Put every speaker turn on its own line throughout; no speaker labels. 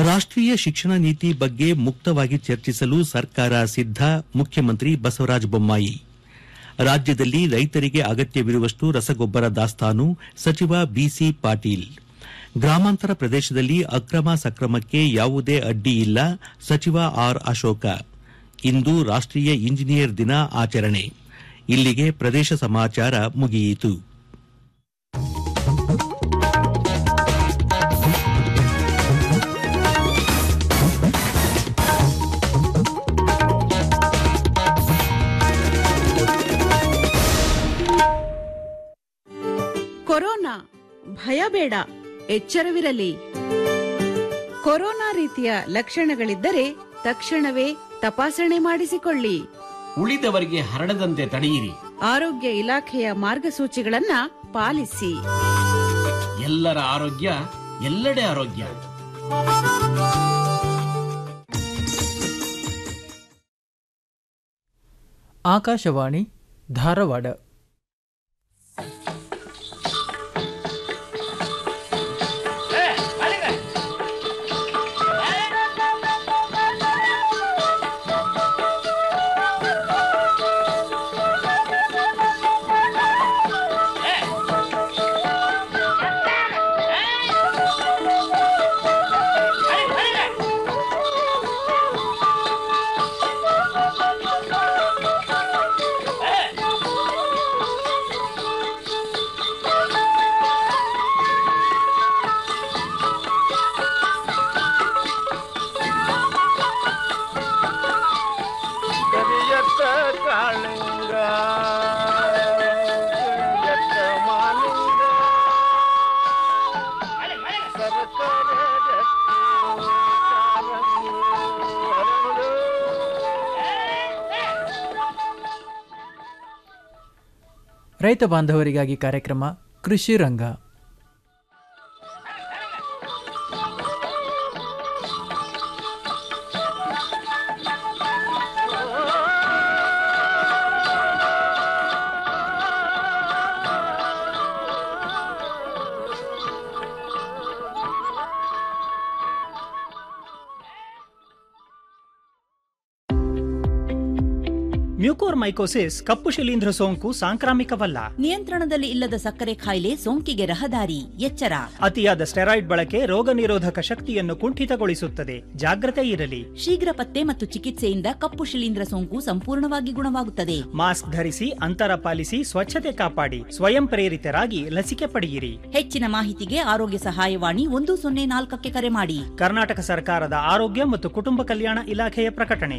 ರಾಷ್ಟೀಯ ಶಿಕ್ಷಣ ನೀತಿ ಬಗ್ಗೆ ಮುಕ್ತವಾಗಿ ಚರ್ಚಿಸಲು ಸರ್ಕಾರ ಸಿದ್ದ ಮುಖ್ಯಮಂತ್ರಿ ಬಸವರಾಜ ಬೊಮ್ಮಾಯಿ ರಾಜ್ಯದಲ್ಲಿ ರೈತರಿಗೆ ಅಗತ್ಯವಿರುವಷ್ಟು ರಸಗೊಬ್ಬರ ದಾಸ್ತಾನು ಸಚಿವ ಬಿಸಿ ಪಾಟೀಲ್ ಗ್ರಾಮಾಂತರ ಪ್ರದೇಶದಲ್ಲಿ ಅಕ್ರಮ ಸಕ್ರಮಕ್ಕೆ ಯಾವುದೇ ಅಡ್ಡಿ ಇಲ್ಲ ಸಚಿವ ಆರ್ ಅಶೋಕ ಇಂದು ರಾಷ್ಟೀಯ ಇಂಜಿನಿಯರ್ ದಿನ ಆಚರಣೆ ಇಲ್ಲಿಗೆ ಪ್ರದೇಶ ಸಮಾಚಾರ ಮುಗಿಯಿತು
ಕೊರೋನಾ ಭಯ ಬೇಡ ಎಚ್ಚರವಿರಲಿ ಕೊರೋನಾ ರೀತಿಯ ಲಕ್ಷಣಗಳಿದ್ದರೆ ತಕ್ಷಣವೇ ತಪಾಸಣೆ ಮಾಡಿಸಿಕೊಳ್ಳಿ
ಉಳಿದವರಿಗೆ ಹರಡದಂತೆ ತಡೆಯಿರಿ
ಆರೋಗ್ಯ ಇಲಾಖೆಯ ಮಾರ್ಗಸೂಚಿಗಳನ್ನ ಪಾಲಿಸಿ
ಎಲ್ಲರ ಆರೋಗ್ಯ ಎಲ್ಲೆಡೆ ಆರೋಗ್ಯ
ಆಕಾಶವಾಣಿ ಧಾರವಾಡ
ಕರಿಯತ್ತ ಕಾಳಿಂಗ ಕರಿಯತ್ತ ಮಾಲಿಂಗ ಸರಕಾರ
ರೈತ ಬಾಂಧವರಿಗಾಗಿ ಕಾರ್ಯಕ್ರಮ ಕೃಷಿ ರಂಗ
ಮ್ಯೂಕೋರ್ಮೈಕೋಸಿಸ್ ಕಪ್ಪು ಶಿಲೀಂಧ್ರ ಸೋಂಕು ಸಾಂಕ್ರಾಮಿಕವಲ್ಲ
ನಿಯಂತ್ರಣದಲ್ಲಿ ಇಲ್ಲದ ಸಕ್ಕರೆ ಕಾಯಿಲೆ ಸೋಂಕಿಗೆ ರಹದಾರಿ ಎಚ್ಚರ
ಅತಿಯಾದ ಸ್ಟೆರಾಯ್ಡ್ ಬಳಕೆ ರೋಗ ನಿರೋಧಕ ಶಕ್ತಿಯನ್ನು ಕುಂಠಿತಗೊಳಿಸುತ್ತದೆ ಜಾಗ್ರತೆ ಇರಲಿ
ಶೀಘ್ರ ಪತ್ತೆ ಮತ್ತು ಚಿಕಿತ್ಸೆಯಿಂದ ಕಪ್ಪು ಶಿಲೀಂಧ್ರ ಸೋಂಕು ಸಂಪೂರ್ಣವಾಗಿ ಗುಣವಾಗುತ್ತದೆ
ಮಾಸ್ಕ್ ಧರಿಸಿ ಅಂತರ ಪಾಲಿಸಿ ಸ್ವಚ್ಛತೆ ಕಾಪಾಡಿ ಸ್ವಯಂ ಪ್ರೇರಿತರಾಗಿ ಲಸಿಕೆ ಪಡೆಯಿರಿ
ಹೆಚ್ಚಿನ ಮಾಹಿತಿಗೆ ಆರೋಗ್ಯ ಸಹಾಯವಾಣಿ ಒಂದು ಸೊನ್ನೆ ನಾಲ್ಕಕ್ಕೆ ಕರೆ ಮಾಡಿ
ಕರ್ನಾಟಕ ಸರ್ಕಾರದ ಆರೋಗ್ಯ ಮತ್ತು ಕುಟುಂಬ ಕಲ್ಯಾಣ ಇಲಾಖೆಯ ಪ್ರಕಟಣೆ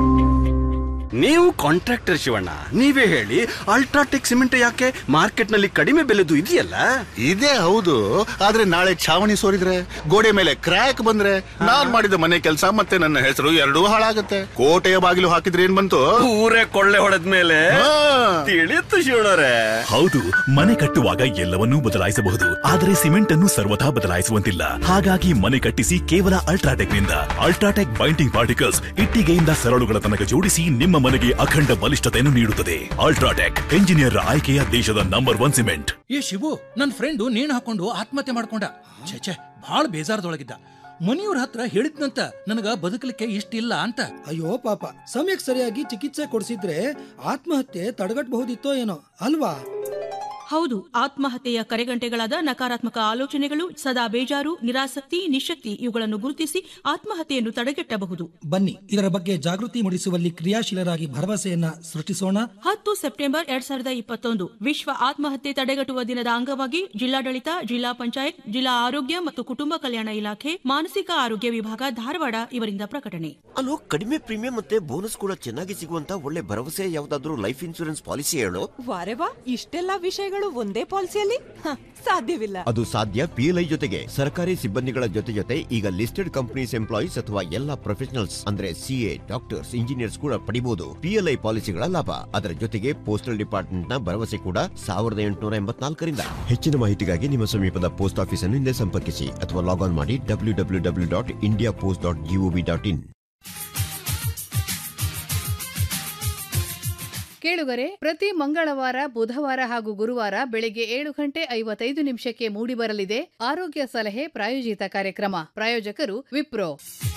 ನೀವು ಕಾಂಟ್ರಾಕ್ಟರ್ ಶಿವಣ್ಣ ನೀವೇ ಹೇಳಿ ಅಲ್ಟ್ರಾಟೆಕ್ ಸಿಮೆಂಟ್ ಯಾಕೆ ಮಾರ್ಕೆಟ್ ನಲ್ಲಿ ಕಡಿಮೆ ಬೆಲೆದು ಇದೆಯಲ್ಲ
ಇದೇ ಹೌದು ಆದ್ರೆ ನಾಳೆ ಛಾವಣಿ ಸೋರಿದ್ರೆ ಗೋಡೆ ಮೇಲೆ ಕ್ರ್ಯಾಕ್ ಬಂದ್ರೆ ನಾನ್ ಮಾಡಿದ ಮನೆ ಕೆಲಸ ಮತ್ತೆ ನನ್ನ ಹೆಸರು ಎರಡೂ ಹಾಳಾಗತ್ತೆ ಕೋಟೆಯ ಬಾಗಿಲು ಹಾಕಿದ್ರೆ ಏನ್ ಬಂತು
ಊರೇ ಕೊಳ್ಳೆ ಹೊಡೆದ ಮೇಲೆ
ಹಾ.
ತಿಳಿಯುತ್ತು ಶಿವಣ್ಣರೇ
ಹೌದು ಮನೆ ಕಟ್ಟುವಾಗ ಎಲ್ಲವನ್ನೂ ಬದಲಾಯಿಸಬಹುದು ಆದರೆ ಸಿಮೆಂಟ್ ಅನ್ನು ಸರ್ವಥಾ ಬದಲಾಯಿಸುವಂತಿಲ್ಲ ಹಾಗಾಗಿ ಮನೆ ಕಟ್ಟಿಸಿ ಕೇವಲ ಅಲ್ಟ್ರಾಟೆಕ್ ನಿಂದ ಅಲ್ಟ್ರಾಟೆಕ್ ಬೈಂಡಿಂಗ್ ಪಾರ್ಟಿಕಲ್ಸ್ ಇಟ್ಟಿಗೆಯಿಂದ ಸರಳುಗಳ ತನಕ ಜೋಡಿಸಿ ನಿಮ್ಮ ಮನೆಗೆ ಅಖಂಡ ಬಲಿಷ್ಠತೆಯನ್ನು ನೀಡುತ್ತದೆ ಅಲ್ಟ್ರಾಟೆಕ್ ಎಂಜಿನಿಯರ್ ಆಯ್ಕೆಯ ದೇಶದ ನಂಬರ್ ಒನ್ ಸಿಮೆಂಟ್
ಏ ಶಿವು ನನ್ನ ಫ್ರೆಂಡು ನೇಣು ಹಾಕೊಂಡು ಆತ್ಮಹತ್ಯೆ ಮಾಡ್ಕೊಂಡ ಛೇ ಛೇ ಭಾಳ ಬೇಜಾರದೊಳಗಿದ್ದ ಮನೆಯವ್ರ ಹತ್ರ ಹೇಳಿದ್ನಂತ ನನಗ ಬದುಕಲಿಕ್ಕೆ ಇಷ್ಟಿಲ್ಲ ಅಂತ
ಅಯ್ಯೋ ಪಾಪ ಸಮಯಕ್ಕೆ ಸರಿಯಾಗಿ ಚಿಕಿತ್ಸೆ ಕೊಡಿಸಿದ್ರೆ ಆತ್ಮಹತ್ಯೆ ತಡೆಗಟ್ಟಬಹುದಿತ್ತೋ ಏನೋ ಅಲ್ವಾ
ಹೌದು ಆತ್ಮಹತ್ಯೆಯ ಕರೆಗಂಟೆಗಳಾದ ನಕಾರಾತ್ಮಕ ಆಲೋಚನೆಗಳು ಸದಾ ಬೇಜಾರು ನಿರಾಸಕ್ತಿ ನಿಶಕ್ತಿ ಇವುಗಳನ್ನು ಗುರುತಿಸಿ ಆತ್ಮಹತ್ಯೆಯನ್ನು ತಡೆಗಟ್ಟಬಹುದು
ಬನ್ನಿ ಇದರ ಬಗ್ಗೆ ಜಾಗೃತಿ ಮೂಡಿಸುವಲ್ಲಿ ಕ್ರಿಯಾಶೀಲರಾಗಿ ಭರವಸೆಯನ್ನ ಸೃಷ್ಟಿಸೋಣ
ಹತ್ತು ಸೆಪ್ಟೆಂಬರ್ ಎರಡ್ ಸಾವಿರದ ಇಪ್ಪತ್ತೊಂದು ವಿಶ್ವ ಆತ್ಮಹತ್ಯೆ ತಡೆಗಟ್ಟುವ ದಿನದ ಅಂಗವಾಗಿ ಜಿಲ್ಲಾಡಳಿತ ಜಿಲ್ಲಾ ಪಂಚಾಯತ್ ಜಿಲ್ಲಾ ಆರೋಗ್ಯ ಮತ್ತು ಕುಟುಂಬ ಕಲ್ಯಾಣ ಇಲಾಖೆ ಮಾನಸಿಕ ಆರೋಗ್ಯ ವಿಭಾಗ ಧಾರವಾಡ ಇವರಿಂದ ಪ್ರಕಟಣೆ
ಅಲ್ಲೋ ಕಡಿಮೆ ಪ್ರೀಮಿಯಂ ಮತ್ತೆ ಬೋನಸ್ ಕೂಡ ಚೆನ್ನಾಗಿ ಸಿಗುವಂತ ಒಳ್ಳೆ ಭರವಸೆ ಯಾವ್ದಾದ್ರು ಲೈಫ್ ಇನ್ಶೂರೆನ್ಸ್ ಪಾಲಿಸಿ ಹೇಳು
ವಾರೆ ವಾ ಇಷ್ಟೆಲ್ಲ ವಿಷಯಗಳು ಒಂದೇ ಪಾಲಿಸಿಯಲ್ಲಿ ಹ, ಸಾಧ್ಯವಿಲ್ಲ
ಅದು ಸಾಧ್ಯ ಪಿಎಲ್ಐ ಜೊತೆಗೆ ಸರ್ಕಾರಿ ಸಿಬ್ಬಂದಿಗಳ ಜೊತೆ ಜೊತೆ ಈಗ ಲಿಸ್ಟೆಡ್ ಕಂಪನೀಸ್ ಎಂಪ್ಲಾಯೀಸ್ ಅಥವಾ ಎಲ್ಲಾ ಪ್ರೊಫೆಷನಲ್ಸ್ ಅಂದ್ರೆ ಸಿಎ ಡಾಕ್ಟರ್ಸ್ ಇಂಜಿನಿಯರ್ಸ್ ಕೂಡ ಪಡಿಬಹುದು ಪಿಎಲ್ಐ ಪಾಲಿಸಿಗಳ ಲಾಭ ಅದರ ಜೊತೆಗೆ ಪೋಸ್ಟಲ್ ಡಿಪಾರ್ಟ್ಮೆಂಟ್ ನ ಭರವಸೆ ಕೂಡ ಸಾವಿರದ ಎಂಟುನೂರ ಎಂಬತ್ನಾಲ್ಕರಿಂದ ಹೆಚ್ಚಿನ ಮಾಹಿತಿಗಾಗಿ ನಿಮ್ಮ ಸಮೀಪದ ಪೋಸ್ಟ್ ಆಫೀಸ್ ಅನ್ನು ಹಿಂದೆ ಸಂಪರ್ಕಿಸಿ ಅಥವಾ ಲಾಗ್ ಆನ್ ಮಾಡಿ W W W dot India post dot gov dot in
ಕೇಳುಗರೆ ಪ್ರತಿ ಮಂಗಳವಾರ ಬುಧವಾರ ಹಾಗೂ ಗುರುವಾರ ಬೆಳಿಗ್ಗೆ ಏಳು ಗಂಟೆ ಐವತ್ತೈದು ನಿಮಿಷಕ್ಕೆ ಮೂಡಿಬರಲಿದೆ ಆರೋಗ್ಯ ಸಲಹೆ ಪ್ರಾಯೋಜಿತ ಕಾರ್ಯಕ್ರಮ ಪ್ರಾಯೋಜಕರು ವಿಪ್ರೋ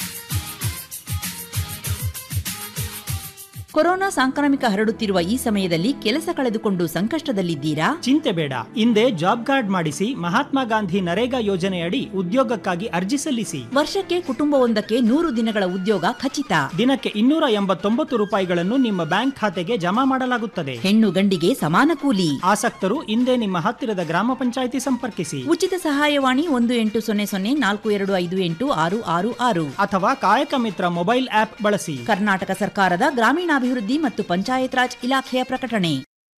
ಕೊರೋನಾ ಸಾಂಕ್ರಾಮಿಕ ಹರಡುತ್ತಿರುವ ಈ ಸಮಯದಲ್ಲಿ ಕೆಲಸ ಕಳೆದುಕೊಂಡು ಸಂಕಷ್ಟದಲ್ಲಿದ್ದೀರಾ
ಚಿಂತೆ ಬೇಡ ಹಿಂದೆ ಜಾಬ್ ಕಾರ್ಡ್ ಮಾಡಿಸಿ ಮಹಾತ್ಮ ಗಾಂಧಿ ನರೇಗಾ ಯೋಜನೆಯಡಿ ಉದ್ಯೋಗಕ್ಕಾಗಿ ಅರ್ಜಿ ಸಲ್ಲಿಸಿ
ವರ್ಷಕ್ಕೆ ಕುಟುಂಬವೊಂದಕ್ಕೆ ನೂರು ದಿನಗಳ ಉದ್ಯೋಗ ಖಚಿತ
ದಿನಕ್ಕೆ ಇನ್ನೂರ ಎಂಬತ್ತೊಂಬತ್ತು ರೂಪಾಯಿಗಳನ್ನು ನಿಮ್ಮ ಬ್ಯಾಂಕ್ ಖಾತೆಗೆ ಜಮಾ ಮಾಡಲಾಗುತ್ತದೆ
ಹೆಣ್ಣು ಗಂಡಿಗೆ ಸಮಾನ ಕೂಲಿ
ಆಸಕ್ತರು ಹಿಂದೆ ನಿಮ್ಮ ಹತ್ತಿರದ ಗ್ರಾಮ ಪಂಚಾಯಿತಿ ಸಂಪರ್ಕಿಸಿ
ಉಚಿತ ಸಹಾಯವಾಣಿ ಒಂದು ಎಂಟು ಸೊನ್ನೆ ಸೊನ್ನೆ ನಾಲ್ಕು ಎರಡು ಐದು ಎಂಟು ಆರು ಆರು ಆರು
ಅಥವಾ ಕಾಯಕ ಮಿತ್ರ ಮೊಬೈಲ್ ಆಪ್ ಬಳಸಿ
ಕರ್ನಾಟಕ ಸರ್ಕಾರದ ಗ್ರಾಮೀಣಾಭಿವೃದ್ಧಿ ಮತ್ತು ಪಂಚಾಯತ್ ರಾಜ್ ಇಲಾಖೆಯ ಪ್ರಕಟಣೆ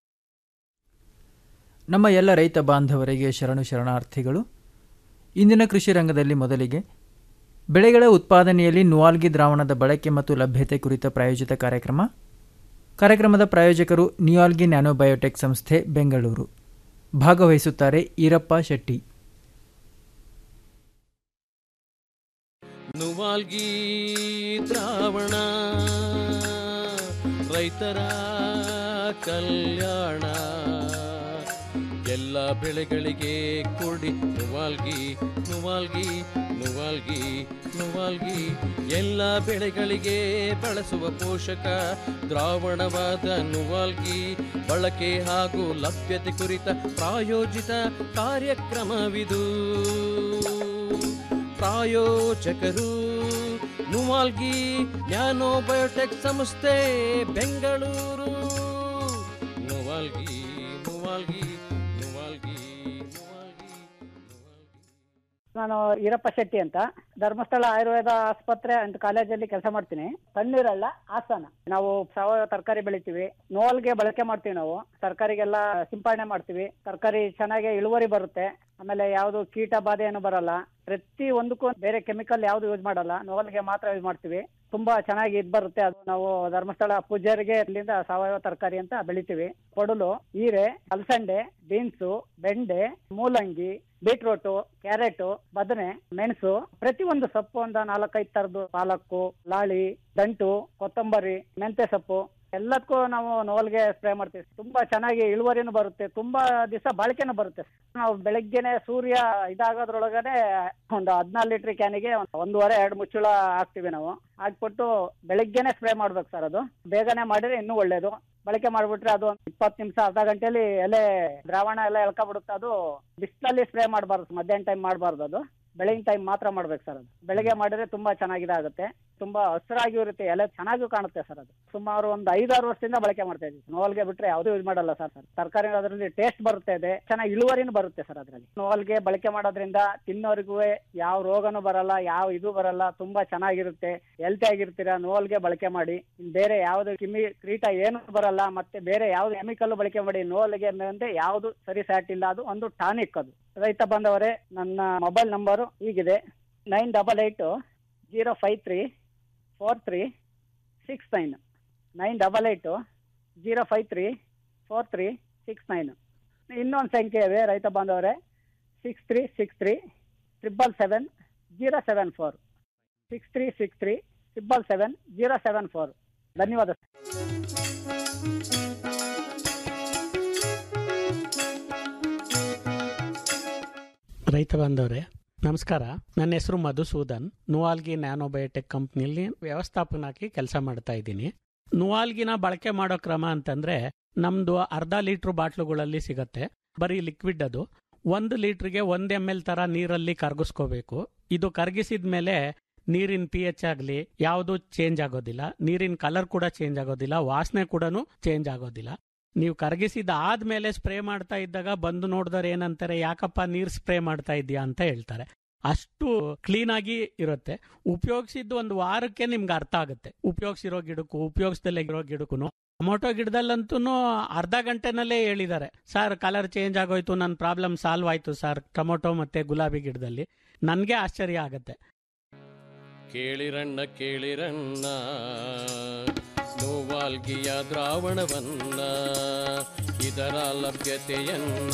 ನಮ್ಮ ಎಲ್ಲ ರೈತ ಬಾಂಧವರಿಗೆ ಶರಣು ಶರಣಾರ್ಥಿಗಳು ಇಂದಿನ ಕೃಷಿ ರಂಗದಲ್ಲಿ ಮೊದಲಿಗೆ ಬೆಳೆಗಳ ಉತ್ಪಾದನೆಯಲ್ಲಿ ನುವಾಲ್ಗಿ ದ್ರಾವಣದ ಬಳಕೆ ಮತ್ತು ಲಭ್ಯತೆ ಕುರಿತ ಪ್ರಾಯೋಜಿತ ಕಾರ್ಯಕ್ರಮ ಕಾರ್ಯಕ್ರಮದ ಪ್ರಾಯೋಜಕರು ನ್ಯೂಯಾಲ್ಗಿ ನ್ಯಾನೋಬಯೋಟೆಕ್ ಸಂಸ್ಥೆ ಬೆಂಗಳೂರು ಭಾಗವಹಿಸುತ್ತಾರೆ ಈರಪ್ಪ ಶೆಟ್ಟಿ
ನುವಾಲ್ಗಿ ದ್ರಾವಣ ರೈತರ ಕಲ್ಯಾಣ ಎಲ್ಲ ಬೆಳೆಗಳಿಗೆ ಕೊಡಿ ನುವಾಲ್ಗಿ ನುವಾಲ್ಗಿ ನುವಾಲ್ಗಿ ನುವಾಲ್ಗಿ ಎಲ್ಲ ಬೆಳೆಗಳಿಗೆ ಬಳಸುವ ಪೋಷಕ ದ್ರಾವಣವಾದ ನುವಾಲ್ಗಿ ಬಳಕೆ ಹಾಗೂ ಲಭ್ಯತೆ ಕುರಿತ ಪ್ರಾಯೋಜಿತ ಕಾರ್ಯಕ್ರಮವಿದು ಪ್ರಾಯೋಜಕರು ನುವಾಲ್ಗಿ ನ್ಯಾನೋ ಬಯೋಟೆಕ್ ಸಂಸ್ಥೆ ಬೆಂಗಳೂರು ನುವಾಲ್ಗಿ ನುವಾಲ್ಗಿ ನುವಾಲ್ಗಿ
ನಾನು ಈರಪ್ಪ ಶೆಟ್ಟಿ ಅಂತ ಧರ್ಮಸ್ಥಳ ಆಯುರ್ವೇದ ಆಸ್ಪತ್ರೆ ಅಂಡ್ ಕಾಲೇಜಲ್ಲಿ ಕೆಲಸ ಮಾಡ್ತೀನಿ ತಣ್ಣೀರಳ್ಳ ಹಾಸನ ನಾವು ಸಾವಯವ ತರಕಾರಿ ಬೆಳಿತೀವಿ ನೋಲ್ಗೆ ಬಳಕೆ ಮಾಡ್ತೀವಿ ನಾವು ತರಕಾರಿಗೆಲ್ಲ ಸಿಂಪರಣೆ ಮಾಡ್ತೀವಿ ತರಕಾರಿ ಚೆನ್ನಾಗಿ ಇಳುವರಿ ಬರುತ್ತೆ ಆಮೇಲೆ ಯಾವುದು ಕೀಟ ಬಾಧೆ ಏನು ಬರಲ್ಲ ಪ್ರತಿ ಒಂದಕ್ಕೂ ಬೇರೆ ಕೆಮಿಕಲ್ ಯಾವುದು ಯೂಸ್ ಮಾಡಲ್ಲ ನೋವಲ್ಗೆ ಮಾತ್ರ ಯೂಸ್ ಮಾಡ್ತೀವಿ ತುಂಬಾ ಚೆನ್ನಾಗಿ ಇದ್ ಬರುತ್ತೆ ಅದು ನಾವು ಧರ್ಮಸ್ಥಳ ಪೂಜಾರಿಗೆ ಅಲ್ಲಿಂದ ಸಾವಯವ ತರಕಾರಿ ಅಂತ ಬೆಳಿತೀವಿ ಕೊಡಲು ಹೀರೆ ಅಲಸಂಡೆ ಬೀನ್ಸು ಬೆಂಡೆ ಮೂಲಂಗಿ ಬೀಟ್ರೂಟು ಕ್ಯಾರೆಟ್ ಬದನೆ ಮೆಣಸು ಪ್ರತಿ ಒಂದು ಸೊಪ್ಪು ಒಂದು ನಾಲ್ಕೈದು ತರದ್ದು ಪಾಲಕ್ಕು ಲಾಳಿ ದಂಟು ಕೊತ್ತಂಬರಿ ಮೆಂತ್ಯ ಸೊಪ್ಪು ಎಲ್ಲದಕ್ಕೂ ನಾವು ನೋವಲ್ಗೆ ಸ್ಪ್ರೇ ಮಾಡ್ತೀವಿ ತುಂಬಾ ಚೆನ್ನಾಗಿ ಇಳುವರಿನೂ ಬರುತ್ತೆ ತುಂಬಾ ದಿವಸ ಬಾಳಿಕೆನೂ ಬರುತ್ತೆ ನಾವು ಬೆಳಗ್ಗೆನೆ ಸೂರ್ಯ ಇದಾಗೋದ್ರೊಳಗನೆ ಒಂದು ಹದಿನಾರು ಲೀಟರ್ ಕ್ಯಾನಿಗೆ ಒಂದೂವರೆ ಎರಡು ಮುಚ್ಚಳ ಹಾಕ್ತಿವಿ ನಾವು ಹಾಕ್ಬಿಟ್ಟು ಬೆಳಗ್ಗೆನೆ ಸ್ಪ್ರೇ ಮಾಡ್ಬೇಕು ಸರ್ ಅದು ಬೇಗನೆ ಮಾಡಿದ್ರೆ ಇನ್ನೂ ಒಳ್ಳೇದು ಬಳಕೆ ಮಾಡ್ಬಿಟ್ರೆ ಅದು ಒಂದು ಇಪ್ಪತ್ತು ನಿಮಿಷ ಅರ್ಧ ಗಂಟೆಲಿ ಎಲೆ ದ್ರಾವಣ ಎಲ್ಲ ಎಳ್ಕೊಬಿಡುತ್ತೆ ಅದು ಬಿಸಿಲಲ್ಲಿ ಸ್ಪ್ರೇ ಮಾಡಬಾರ್ದು ಮಧ್ಯಾಹ್ನ ಟೈಮ್ ಮಾಡಬಾರ್ದು ಅದು ಬೆಳಗಿನ ಟೈಮ್ ಮಾತ್ರ ಮಾಡ್ಬೇಕು ಸರ್ ಅದು ಬೆಳಗ್ಗೆ ಮಾಡಿದ್ರೆ ತುಂಬಾ ಚೆನ್ನಾಗಿದಾಗುತ್ತೆ ತುಂಬಾ ಹಸಿರಾಗಿ ಇರುತ್ತೆ ಎಲೆ ಚೆನ್ನಾಗೂ ಕಾಣುತ್ತೆ ಸರ್ ಅದು ಸುಮಾರು ಒಂದು ಐದಾರು ವರ್ಷದಿಂದ ಬಳಕೆ ಮಾಡ್ತಾ ಇದ್ದೀವಿ ನೋವಲ್ಗೆ ಬಿಟ್ರೆ ಯಾವ್ದು ಯೂಸ್ ಮಾಡಲ್ಲ ಸರ್ ಸರ್ ತರಕಾರಿ ಅದರಲ್ಲಿ ಟೇಸ್ಟ್ ಬರುತ್ತೆ ಇದೆ ಚೆನ್ನಾಗಿ ಇಳುವರಿನೂ ಬರುತ್ತೆ ಸರ್ ಅದರಲ್ಲಿ ನೋವಲ್ಗೆ ಬಳಕೆ ಮಾಡೋದ್ರಿಂದ ತಿನ್ನೋರಿಗೂ ಯಾವ ರೋಗನೂ ಬರಲ್ಲ ಯಾವ ಇದು ಬರಲ್ಲ ತುಂಬಾ ಚೆನ್ನಾಗಿರುತ್ತೆ ಹೆಲ್ತಿ ಆಗಿರ್ತೀರಾ ನೋವಲ್ಗೆ ಬಳಕೆ ಮಾಡಿ ಇನ್ ಬೇರೆ ಯಾವ್ದು ಕಿಮಿ ಕ್ರೀಟ ಏನು ಬರಲ್ಲ ಮತ್ತೆ ಬೇರೆ ಯಾವ್ದು ಕೆಮಿಕಲ್ ಬಳಕೆ ಮಾಡಿ ನೋವಲ್ಗೆ ಅಂದ್ರೆ ಯಾವ್ದು ಸರಿ ಸ್ಯಾಟ್ ಇಲ್ಲ ಅದು ಒಂದು ಟಾನಿಕ್ ಅದು ರೈತ ಬಂದವರೇ ನನ್ನ ಮೊಬೈಲ್ ನಂಬರು ಹೀಗಿದೆ nine double eight zero five three four three six nine nine double eight zero five three four three six nine ಇನ್ನೊಂದು ಸಂಖ್ಯೆ ಇದೆ ರೈತ ಬಾಂಧವರೇ six three six three triple seven zero seven four six three six three triple seven zero seven four ಧನ್ಯವಾದ
ರೈತ ಬಾಂಧವರೇ ನಮಸ್ಕಾರ ನನ್ನ ಹೆಸರು ಮಧುಸೂದನ್ ನುವಾಲ್ಗಿ ನ್ಯಾನೋಬಯೋಟೆಕ್ ಕಂಪ್ನಿಯಲ್ಲಿ ವ್ಯವಸ್ಥಾಪನಾಗಿ ಕೆಲಸ ಮಾಡ್ತಾ ಇದ್ದೀನಿ ನುವಾಲ್ಗಿನ ಬಳಕೆ ಮಾಡೋ ಕ್ರಮ ಅಂತಂದ್ರೆ ನಮ್ದು ಅರ್ಧ ಲೀಟ್ರ್ ಬಾಟ್ಲುಗಳಲ್ಲಿ ಸಿಗತ್ತೆ ಬರೀ ಲಿಕ್ವಿಡ್ ಅದು ಒಂದು ಲೀಟ್ರಿಗೆ ಒಂದ್ ಎಮ್ ಎಲ್ ತರ ನೀರಲ್ಲಿ ಕರಗಿಸ್ಕೋಬೇಕು ಇದು ಕರಗಿಸಿದ ಮೇಲೆ ನೀರಿನ ಪಿ ಎಚ್ ಆಗಲಿ ಯಾವುದು ಚೇಂಜ್ ಆಗೋದಿಲ್ಲ ನೀರಿನ ಕಲರ್ ಕೂಡ ಚೇಂಜ್ ಆಗೋದಿಲ್ಲ ವಾಸನೆ ಕೂಡ ಚೇಂಜ್ ಆಗೋದಿಲ್ಲ ನೀವು ಕರಗಿಸಿದ ಆದ್ಮೇಲೆ ಸ್ಪ್ರೇ ಮಾಡ್ತಾ ಇದ್ದಾಗ ಬಂದು ನೋಡಿದ್ರೆ ಏನಂತಾರೆ ಯಾಕಪ್ಪ ನೀರ್ ಸ್ಪ್ರೇ ಮಾಡ್ತಾ ಇದೀಯಾ ಅಂತ ಹೇಳ್ತಾರೆ ಅಷ್ಟು ಕ್ಲೀನ್ ಆಗಿ ಇರುತ್ತೆ ಉಪಯೋಗಿಸಿದ್ದು ಒಂದು ವಾರಕ್ಕೆ ನಿಮ್ಗೆ ಅರ್ಥ ಆಗುತ್ತೆ ಉಪಯೋಗಿಸಿರೋ ಗಿಡಕ್ಕೂ ಉಪಯೋಗಿಸ್ದಲ್ಲೇ ಇರೋ ಗಿಡಕ್ಕೂ ಟೊಮೊಟೊ ಗಿಡದಲ್ಲಂತೂ ಅರ್ಧ ಗಂಟೆನಲ್ಲೇ ಹೇಳಿದ್ದಾರೆ ಸರ್ ಕಲರ್ ಚೇಂಜ್ ಆಗೋಯ್ತು ನನ್ನ ಪ್ರಾಬ್ಲಮ್ ಸಾಲ್ವ್ ಆಯ್ತು ಸರ್ ಟೊಮೊಟೊ ಮತ್ತೆ ಗುಲಾಬಿ ಗಿಡದಲ್ಲಿ ನನಗೆ ಆಶ್ಚರ್ಯ ಆಗುತ್ತೆ
ಕೇಳಿರಣ್ಣ ಕೇಳಿರಣ್ಣ ನೋವಾಲ್ಗಿಯ ದ್ರಾವಣವನ್ನ ಇದರ ಲಭ್ಯತೆಯನ್ನ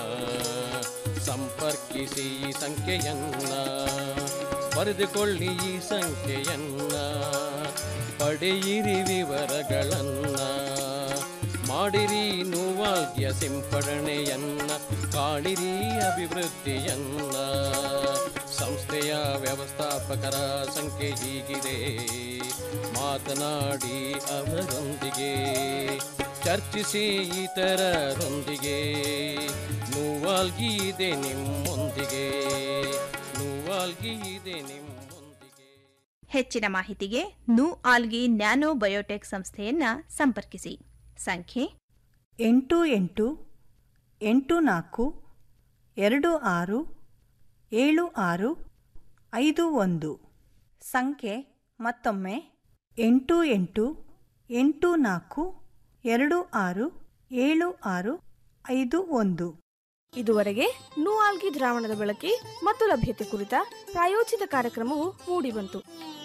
ಸಂಪರ್ಕಿಸಿ ಈ ಸಂಖ್ಯೆಯನ್ನ ಬರೆದುಕೊಳ್ಳಿ ಈ ಸಂಖ್ಯೆಯನ್ನ ಪಡೆಯಿರಿ ವಿವರಗಳನ್ನ ಮಾಡಿರಿ ನೂವಾಲ್ಯ ಸಿಂಪಡಣೆಯನ್ನ ಕಾಣಿರಿ ಅಭಿವೃದ್ಧಿಯನ್ನ ಸಂಸ್ಥೆಯ ವ್ಯವಸ್ಥಾಪಕರ ಸಂಖ್ಯೆ ಹೀಗಿದೆ ಮಾತನಾಡಿ ಅವರೊಂದಿಗೆ ಚರ್ಚಿಸಿ ಇತರರೊಂದಿಗೆ ನೂವಾಲ್ಗಿ ಇದೆ ನಿಮ್ಮೊಂದಿಗೆ ನೂವಾಲ್ಗಿ ಇದೆ ನಿಮ್ಮ
ಹೆಚ್ಚಿನ ಮಾಹಿತಿಗೆ ನು ಆಲ್ಗಿ ನ್ಯಾನೋ ಬಯೋಟೆಕ್ ಸಂಸ್ಥೆಯನ್ನ ಸಂಪರ್ಕಿಸಿ ಸಂಖ್ಯೆ
ಎಂಟು ಎಂಟು ಎಂಟು ನಾಲ್ಕು ಎರಡು ಆರು ಏಳು ಆರು ಐದು ಒಂದು ಸಂಖ್ಯೆ ಮತ್ತೊಮ್ಮೆ ಎಂಟು ಎಂಟು ಎಂಟು ನಾಲ್ಕು ಎರಡು ಆರು ಏಳು ಆರು ಐದು ಒಂದು
ಇದುವರೆಗೆ ನೂಆಲ್ಗಿ ದ್ರಾವಣದ ಬಳಕೆ ಮತ್ತು ಲಭ್ಯತೆ ಕುರಿತ ಪ್ರಾಯೋಜಿತ ಕಾರ್ಯಕ್ರಮವು ಮೂಡಿಬಂತು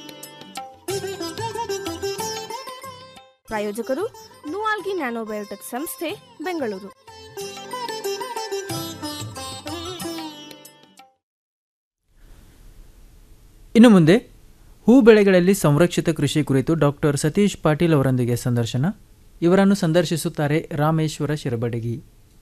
ಪ್ರಾಯೋಜಕರು ನೂಆಲ್ಗಿ ನ್ಯಾನೋಬಯೋಟೆಕ್ ಸಂಸ್ಥೆ ಬೆಂಗಳೂರು
ಇನ್ನು ಮುಂದೆ ಹೂ ಬೆಳೆಗಳಲ್ಲಿ ಸಂರಕ್ಷಿತ ಕೃಷಿ ಕುರಿತು ಡಾಕ್ಟರ್ ಸತೀಶ್ ಪಾಟೀಲ್ ಅವರೊಂದಿಗೆ ಸಂದರ್ಶನ ಇವರನ್ನು ಸಂದರ್ಶಿಸುತ್ತಾರೆ ರಾಮೇಶ್ವರ ಶಿರಬಡಗಿ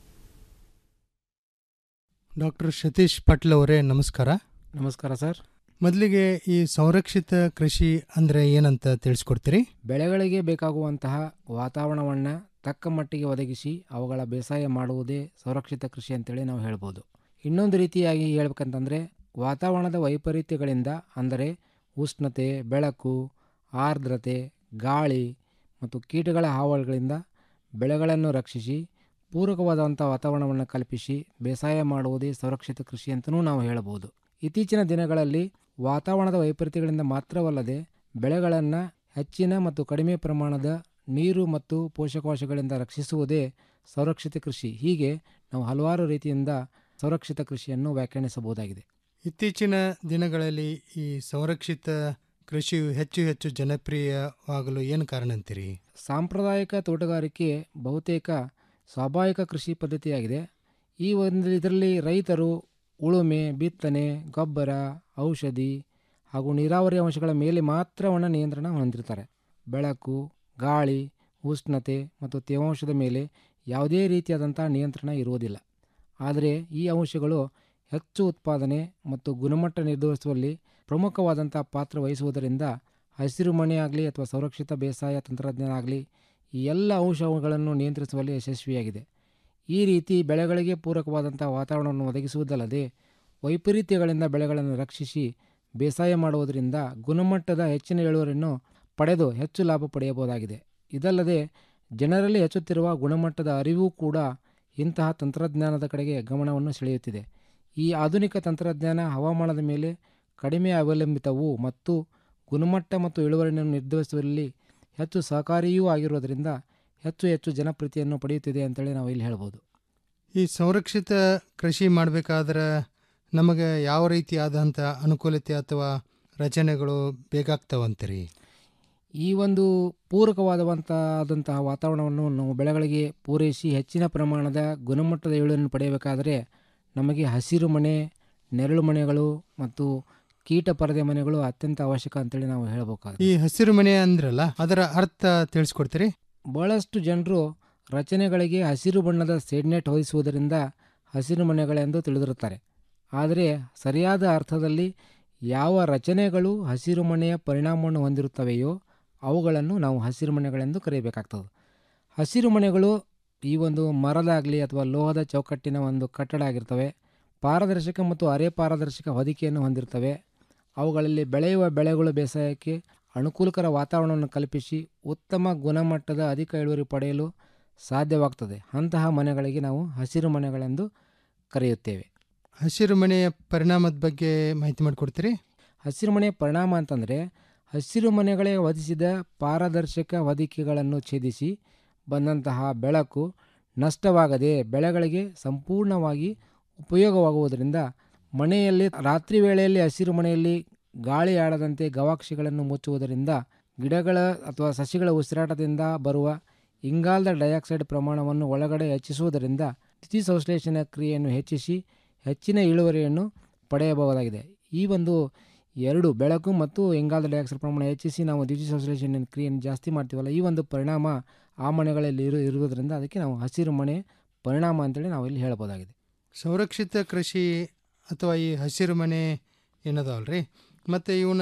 ಡಾಕ್ಟರ್ ಸತೀಶ್ ಪಾಟೀಲ್ ಅವರೇ ನಮಸ್ಕಾರ
ನಮಸ್ಕಾರ ಸರ್
ಮೊದಲಿಗೆ ಈ ಸಂರಕ್ಷಿತ ಕೃಷಿ ಅಂದರೆ ಏನಂತ ತಿಳಿಸ್ಕೊಡ್ತೀರಿ
ಬೆಳೆಗಳಿಗೆ ಬೇಕಾಗುವಂತಹ ವಾತಾವರಣವನ್ನು ತಕ್ಕ ಮಟ್ಟಿಗೆ ಒದಗಿಸಿ ಅವುಗಳ ಬೇಸಾಯ ಮಾಡುವುದೇ ಸಂರಕ್ಷಿತ ಕೃಷಿ ಅಂತೇಳಿ ನಾವು ಹೇಳ್ಬೋದು ಇನ್ನೊಂದು ರೀತಿಯಾಗಿ ಹೇಳ್ಬೇಕಂತಂದರೆ ವಾತಾವರಣದ ವೈಪರೀತ್ಯಗಳಿಂದ ಅಂದರೆ ಉಷ್ಣತೆ ಬೆಳಕು ಆರ್ದ್ರತೆ ಗಾಳಿ ಮತ್ತು ಕೀಟಗಳ ಹಾವಳಿಗಳಿಂದ ಬೆಳೆಗಳನ್ನು ರಕ್ಷಿಸಿ ಪೂರಕವಾದಂಥ ವಾತಾವರಣವನ್ನು ಕಲ್ಪಿಸಿ ಬೇಸಾಯ ಮಾಡುವುದೇ ಸಂರಕ್ಷಿತ ಕೃಷಿ ಅಂತಲೂ ನಾವು ಹೇಳಬಹುದು ಇತ್ತೀಚಿನ ದಿನಗಳಲ್ಲಿ ವಾತಾವರಣದ ವೈಪರೀತ್ಯಗಳಿಂದ ಮಾತ್ರವಲ್ಲದೆ ಬೆಳೆಗಳನ್ನು ಹೆಚ್ಚಿನ ಮತ್ತು ಕಡಿಮೆ ಪ್ರಮಾಣದ ನೀರು ಮತ್ತು ಪೋಷಕಾಂಶಗಳಿಂದ ರಕ್ಷಿಸುವುದೇ ಸಂರಕ್ಷಿತ ಕೃಷಿ ಹೀಗೆ ನಾವು ಹಲವಾರು ರೀತಿಯಿಂದ ಸಂರಕ್ಷಿತ ಕೃಷಿಯನ್ನು ವ್ಯಾಖ್ಯಾನಿಸಬಹುದಾಗಿದೆ
ಇತ್ತೀಚಿನ ದಿನಗಳಲ್ಲಿ ಈ ಸಂರಕ್ಷಿತ ಕೃಷಿಯು ಹೆಚ್ಚು ಹೆಚ್ಚು ಜನಪ್ರಿಯವಾಗಲು ಏನು ಕಾರಣ ಅಂತೀರಿ
ಸಾಂಪ್ರದಾಯಿಕ ತೋಟಗಾರಿಕೆ ಬಹುತೇಕ ಸ್ವಾಭಾವಿಕ ಕೃಷಿ ಪದ್ಧತಿಯಾಗಿದೆ ಈ ಒಂದು ಇದರಲ್ಲಿ ರೈತರು ಉಳುಮೆ ಬಿತ್ತನೆ ಗೊಬ್ಬರ ಔಷಧಿ ಹಾಗೂ ನೀರಾವರಿ ಅಂಶಗಳ ಮೇಲೆ ಮಾತ್ರವನ್ನು ನಿಯಂತ್ರಣ ಹೊಂದಿರ್ತಾರೆ ಬೆಳಕು ಗಾಳಿ ಉಷ್ಣತೆ ಮತ್ತು ತೇವಾಂಶದ ಮೇಲೆ ಯಾವುದೇ ರೀತಿಯಾದಂಥ ನಿಯಂತ್ರಣ ಇರುವುದಿಲ್ಲ ಆದರೆ ಈ ಅಂಶಗಳು ಹೆಚ್ಚು ಉತ್ಪಾದನೆ ಮತ್ತು ಗುಣಮಟ್ಟ ನಿರ್ಧರಿಸುವಲ್ಲಿ ಪ್ರಮುಖವಾದಂಥ ಪಾತ್ರ ವಹಿಸುವುದರಿಂದ ಹಸಿರು ಮನೆ ಆಗಲಿ ಅಥವಾ ಸಂರಕ್ಷಿತ ಬೇಸಾಯ ತಂತ್ರಜ್ಞಾನ ಆಗಲಿ ಈ ಎಲ್ಲ ಅಂಶಗಳನ್ನು ನಿಯಂತ್ರಿಸುವಲ್ಲಿ ಯಶಸ್ವಿಯಾಗಿದೆ ಈ ರೀತಿ ಬೆಳೆಗಳಿಗೆ ಪೂರಕವಾದಂಥ ವಾತಾವರಣವನ್ನು ಒದಗಿಸುವುದಲ್ಲದೆ ವೈಪರೀತ್ಯಗಳಿಂದ ಬೆಳೆಗಳನ್ನು ರಕ್ಷಿಸಿ ಬೇಸಾಯ ಮಾಡುವುದರಿಂದ ಗುಣಮಟ್ಟದ ಹೆಚ್ಚಿನ ಇಳುವರಿಯನ್ನು ಪಡೆದು ಹೆಚ್ಚು ಲಾಭ ಪಡೆಯಬಹುದಾಗಿದೆ ಇದಲ್ಲದೆ ಜನರಲ್ಲಿ ಹೆಚ್ಚುತ್ತಿರುವ ಗುಣಮಟ್ಟದ ಅರಿವು ಕೂಡ ಇಂತಹ ತಂತ್ರಜ್ಞಾನದ ಕಡೆಗೆ ಗಮನವನ್ನು ಸೆಳೆಯುತ್ತಿದೆ ಈ ಆಧುನಿಕ ತಂತ್ರಜ್ಞಾನ ಹವಾಮಾನದ ಮೇಲೆ ಕಡಿಮೆ ಅವಲಂಬಿತವು ಮತ್ತು ಗುಣಮಟ್ಟ ಮತ್ತು ಇಳುವರಿಯನ್ನು ನಿರ್ಧರಿಸುವಲ್ಲಿ ಹೆಚ್ಚು ಸಹಕಾರಿಯೂ ಆಗಿರುವುದರಿಂದ ಹೆಚ್ಚು ಹೆಚ್ಚು ಜನಪ್ರಿಯತೆಯನ್ನು ಪಡೆಯುತ್ತಿದೆ ಅಂತೇಳಿ ನಾವು ಇಲ್ಲಿ ಹೇಳ್ಬೋದು
ಈ ಸಂರಕ್ಷಿತ ಕೃಷಿ ಮಾಡಬೇಕಾದ್ರೆ ನಮಗೆ ಯಾವ ರೀತಿಯಾದಂಥ ಅನುಕೂಲತೆ ಅಥವಾ ರಚನೆಗಳು ಬೇಕಾಗ್ತಾವಂತೀರಿ
ಈ ಒಂದು ಪೂರಕವಾದಂಥ ಆದಂತಹ ವಾತಾವರಣವನ್ನು ನಾವು ಬೆಳೆಗಳಿಗೆ ಪೂರೈಸಿ ಹೆಚ್ಚಿನ ಪ್ರಮಾಣದ ಗುಣಮಟ್ಟದ ಇಳುವರಿಯನ್ನು ಪಡೆಯಬೇಕಾದರೆ ನಮಗೆ ಹಸಿರು ಮನೆ ನೆರಳು ಮನೆಗಳು ಮತ್ತು ಕೀಟ ಪರದೆ ಮನೆಗಳು ಅತ್ಯಂತ ಅವಶ್ಯಕ ಅಂತೇಳಿ ನಾವು ಹೇಳಬೇಕಾಗುತ್ತೆ
ಈ ಹಸಿರು ಮನೆ ಅಂದ್ರಲ್ಲ ಅದರ ಅರ್ಥ ತಿಳಿಸ್ಕೊಡ್ತೀರಿ
ಬಹಳಷ್ಟು ಜನರು ರಚನೆಗಳಿಗೆ ಹಸಿರು ಬಣ್ಣದ ಸೆಡ್ನೆಟ್ ಹೊದಿಸುವುದರಿಂದ ಹಸಿರು ಮನೆಗಳೆಂದು ತಿಳಿದಿರುತ್ತಾರೆ ಆದರೆ ಸರಿಯಾದ ಅರ್ಥದಲ್ಲಿ ಯಾವ ರಚನೆಗಳು ಹಸಿರು ಮನೆಯ ಪರಿಣಾಮವನ್ನು ಹೊಂದಿರುತ್ತವೆಯೋ ಅವುಗಳನ್ನು ನಾವು ಹಸಿರು ಮನೆಗಳೆಂದು ಕರೆಯಬೇಕಾಗ್ತದೆ ಹಸಿರು ಮನೆಗಳು ಈ ಒಂದು ಮರದಾಗಲಿ ಅಥವಾ ಲೋಹದ ಚೌಕಟ್ಟಿನ ಒಂದು ಕಟ್ಟಡ ಆಗಿರ್ತವೆ ಪಾರದರ್ಶಕ ಮತ್ತು ಅರೆ ಪಾರದರ್ಶಕ ಹೊದಿಕೆಯನ್ನು ಹೊಂದಿರ್ತವೆ ಅವುಗಳಲ್ಲಿ ಬೆಳೆಯುವ ಬೆಳೆಗಳು ಬೇಸಾಯಕ್ಕೆ ಅನುಕೂಲಕರ ವಾತಾವರಣವನ್ನು ಕಲ್ಪಿಸಿ ಉತ್ತಮ ಗುಣಮಟ್ಟದ ಅಧಿಕ ಇಳುವರಿ ಪಡೆಯಲು ಸಾಧ್ಯವಾಗ್ತದೆ ಅಂತಹ ಮನೆಗಳಿಗೆ ನಾವು ಹಸಿರು ಮನೆಗಳೆಂದು ಕರೆಯುತ್ತೇವೆ
ಹಸಿರು ಮನೆಯ ಪರಿಣಾಮದ ಬಗ್ಗೆ ಮಾಹಿತಿ ಮಾಡಿಕೊಡ್ತೀರಿ
ಹಸಿರು ಮನೆಯ ಪರಿಣಾಮ ಅಂತಂದರೆ ಹಸಿರು ಮನೆಗಳೇ ಹೊದಿಸಿದ ಪಾರದರ್ಶಕ ಹೊದಿಕೆಗಳನ್ನು ಛೇದಿಸಿ ಬಂದಂತಹ ಬೆಳಕು ನಷ್ಟವಾಗದೆ ಬೆಳೆಗಳಿಗೆ ಸಂಪೂರ್ಣವಾಗಿ ಉಪಯೋಗವಾಗುವುದರಿಂದ ಮನೆಯಲ್ಲಿ ರಾತ್ರಿ ವೇಳೆಯಲ್ಲಿ ಹಸಿರು ಮನೆಯಲ್ಲಿ ಗಾಳಿ ಆಡದಂತೆ ಗವಾಕ್ಷಿಗಳನ್ನು ಮುಚ್ಚುವುದರಿಂದ ಗಿಡಗಳ ಅಥವಾ ಸಸಿಗಳ ಉಸಿರಾಟದಿಂದ ಬರುವ ಇಂಗಾಲದ ಡೈಆಕ್ಸೈಡ್ ಪ್ರಮಾಣವನ್ನು ಒಳಗಡೆ ಹೆಚ್ಚಿಸುವುದರಿಂದ ದ್ಯುತಿಸಂಶ್ಲೇಷಣೆ ಕ್ರಿಯೆಯನ್ನು ಹೆಚ್ಚಿಸಿ ಹೆಚ್ಚಿನ ಇಳುವರಿಯನ್ನು ಪಡೆಯಬಹುದಾಗಿದೆ ಈ ಒಂದು ಎರಡು ಬೆಳಕು ಮತ್ತು ಇಂಗಾಲದ ಡೈಆಕ್ಸೈಡ್ ಪ್ರಮಾಣ ಹೆಚ್ಚಿಸಿ ನಾವು ದ್ಯುತಿಸಂಶ್ಲೇಷಣೆ ಕ್ರಿಯೆಯನ್ನು ಜಾಸ್ತಿ ಮಾಡ್ತೀವಲ್ಲ ಈ ಒಂದು ಪರಿಣಾಮ ಆ ಮನೆಗಳಲ್ಲಿ ಇರು ಇರುವುದರಿಂದ ಅದಕ್ಕೆ ನಾವು ಹಸಿರು ಮನೆ ಪರಿಣಾಮ ಅಂತೇಳಿ ನಾವು ಇಲ್ಲಿ ಹೇಳ್ಬೋದಾಗಿದೆ
ಸಂರಕ್ಷಿತ ಕೃಷಿ ಅಥವಾ ಈ ಹಸಿರು ಮನೆ ಏನದಾವಲ್ರಿ ಮತ್ತು ಇವನ್ನ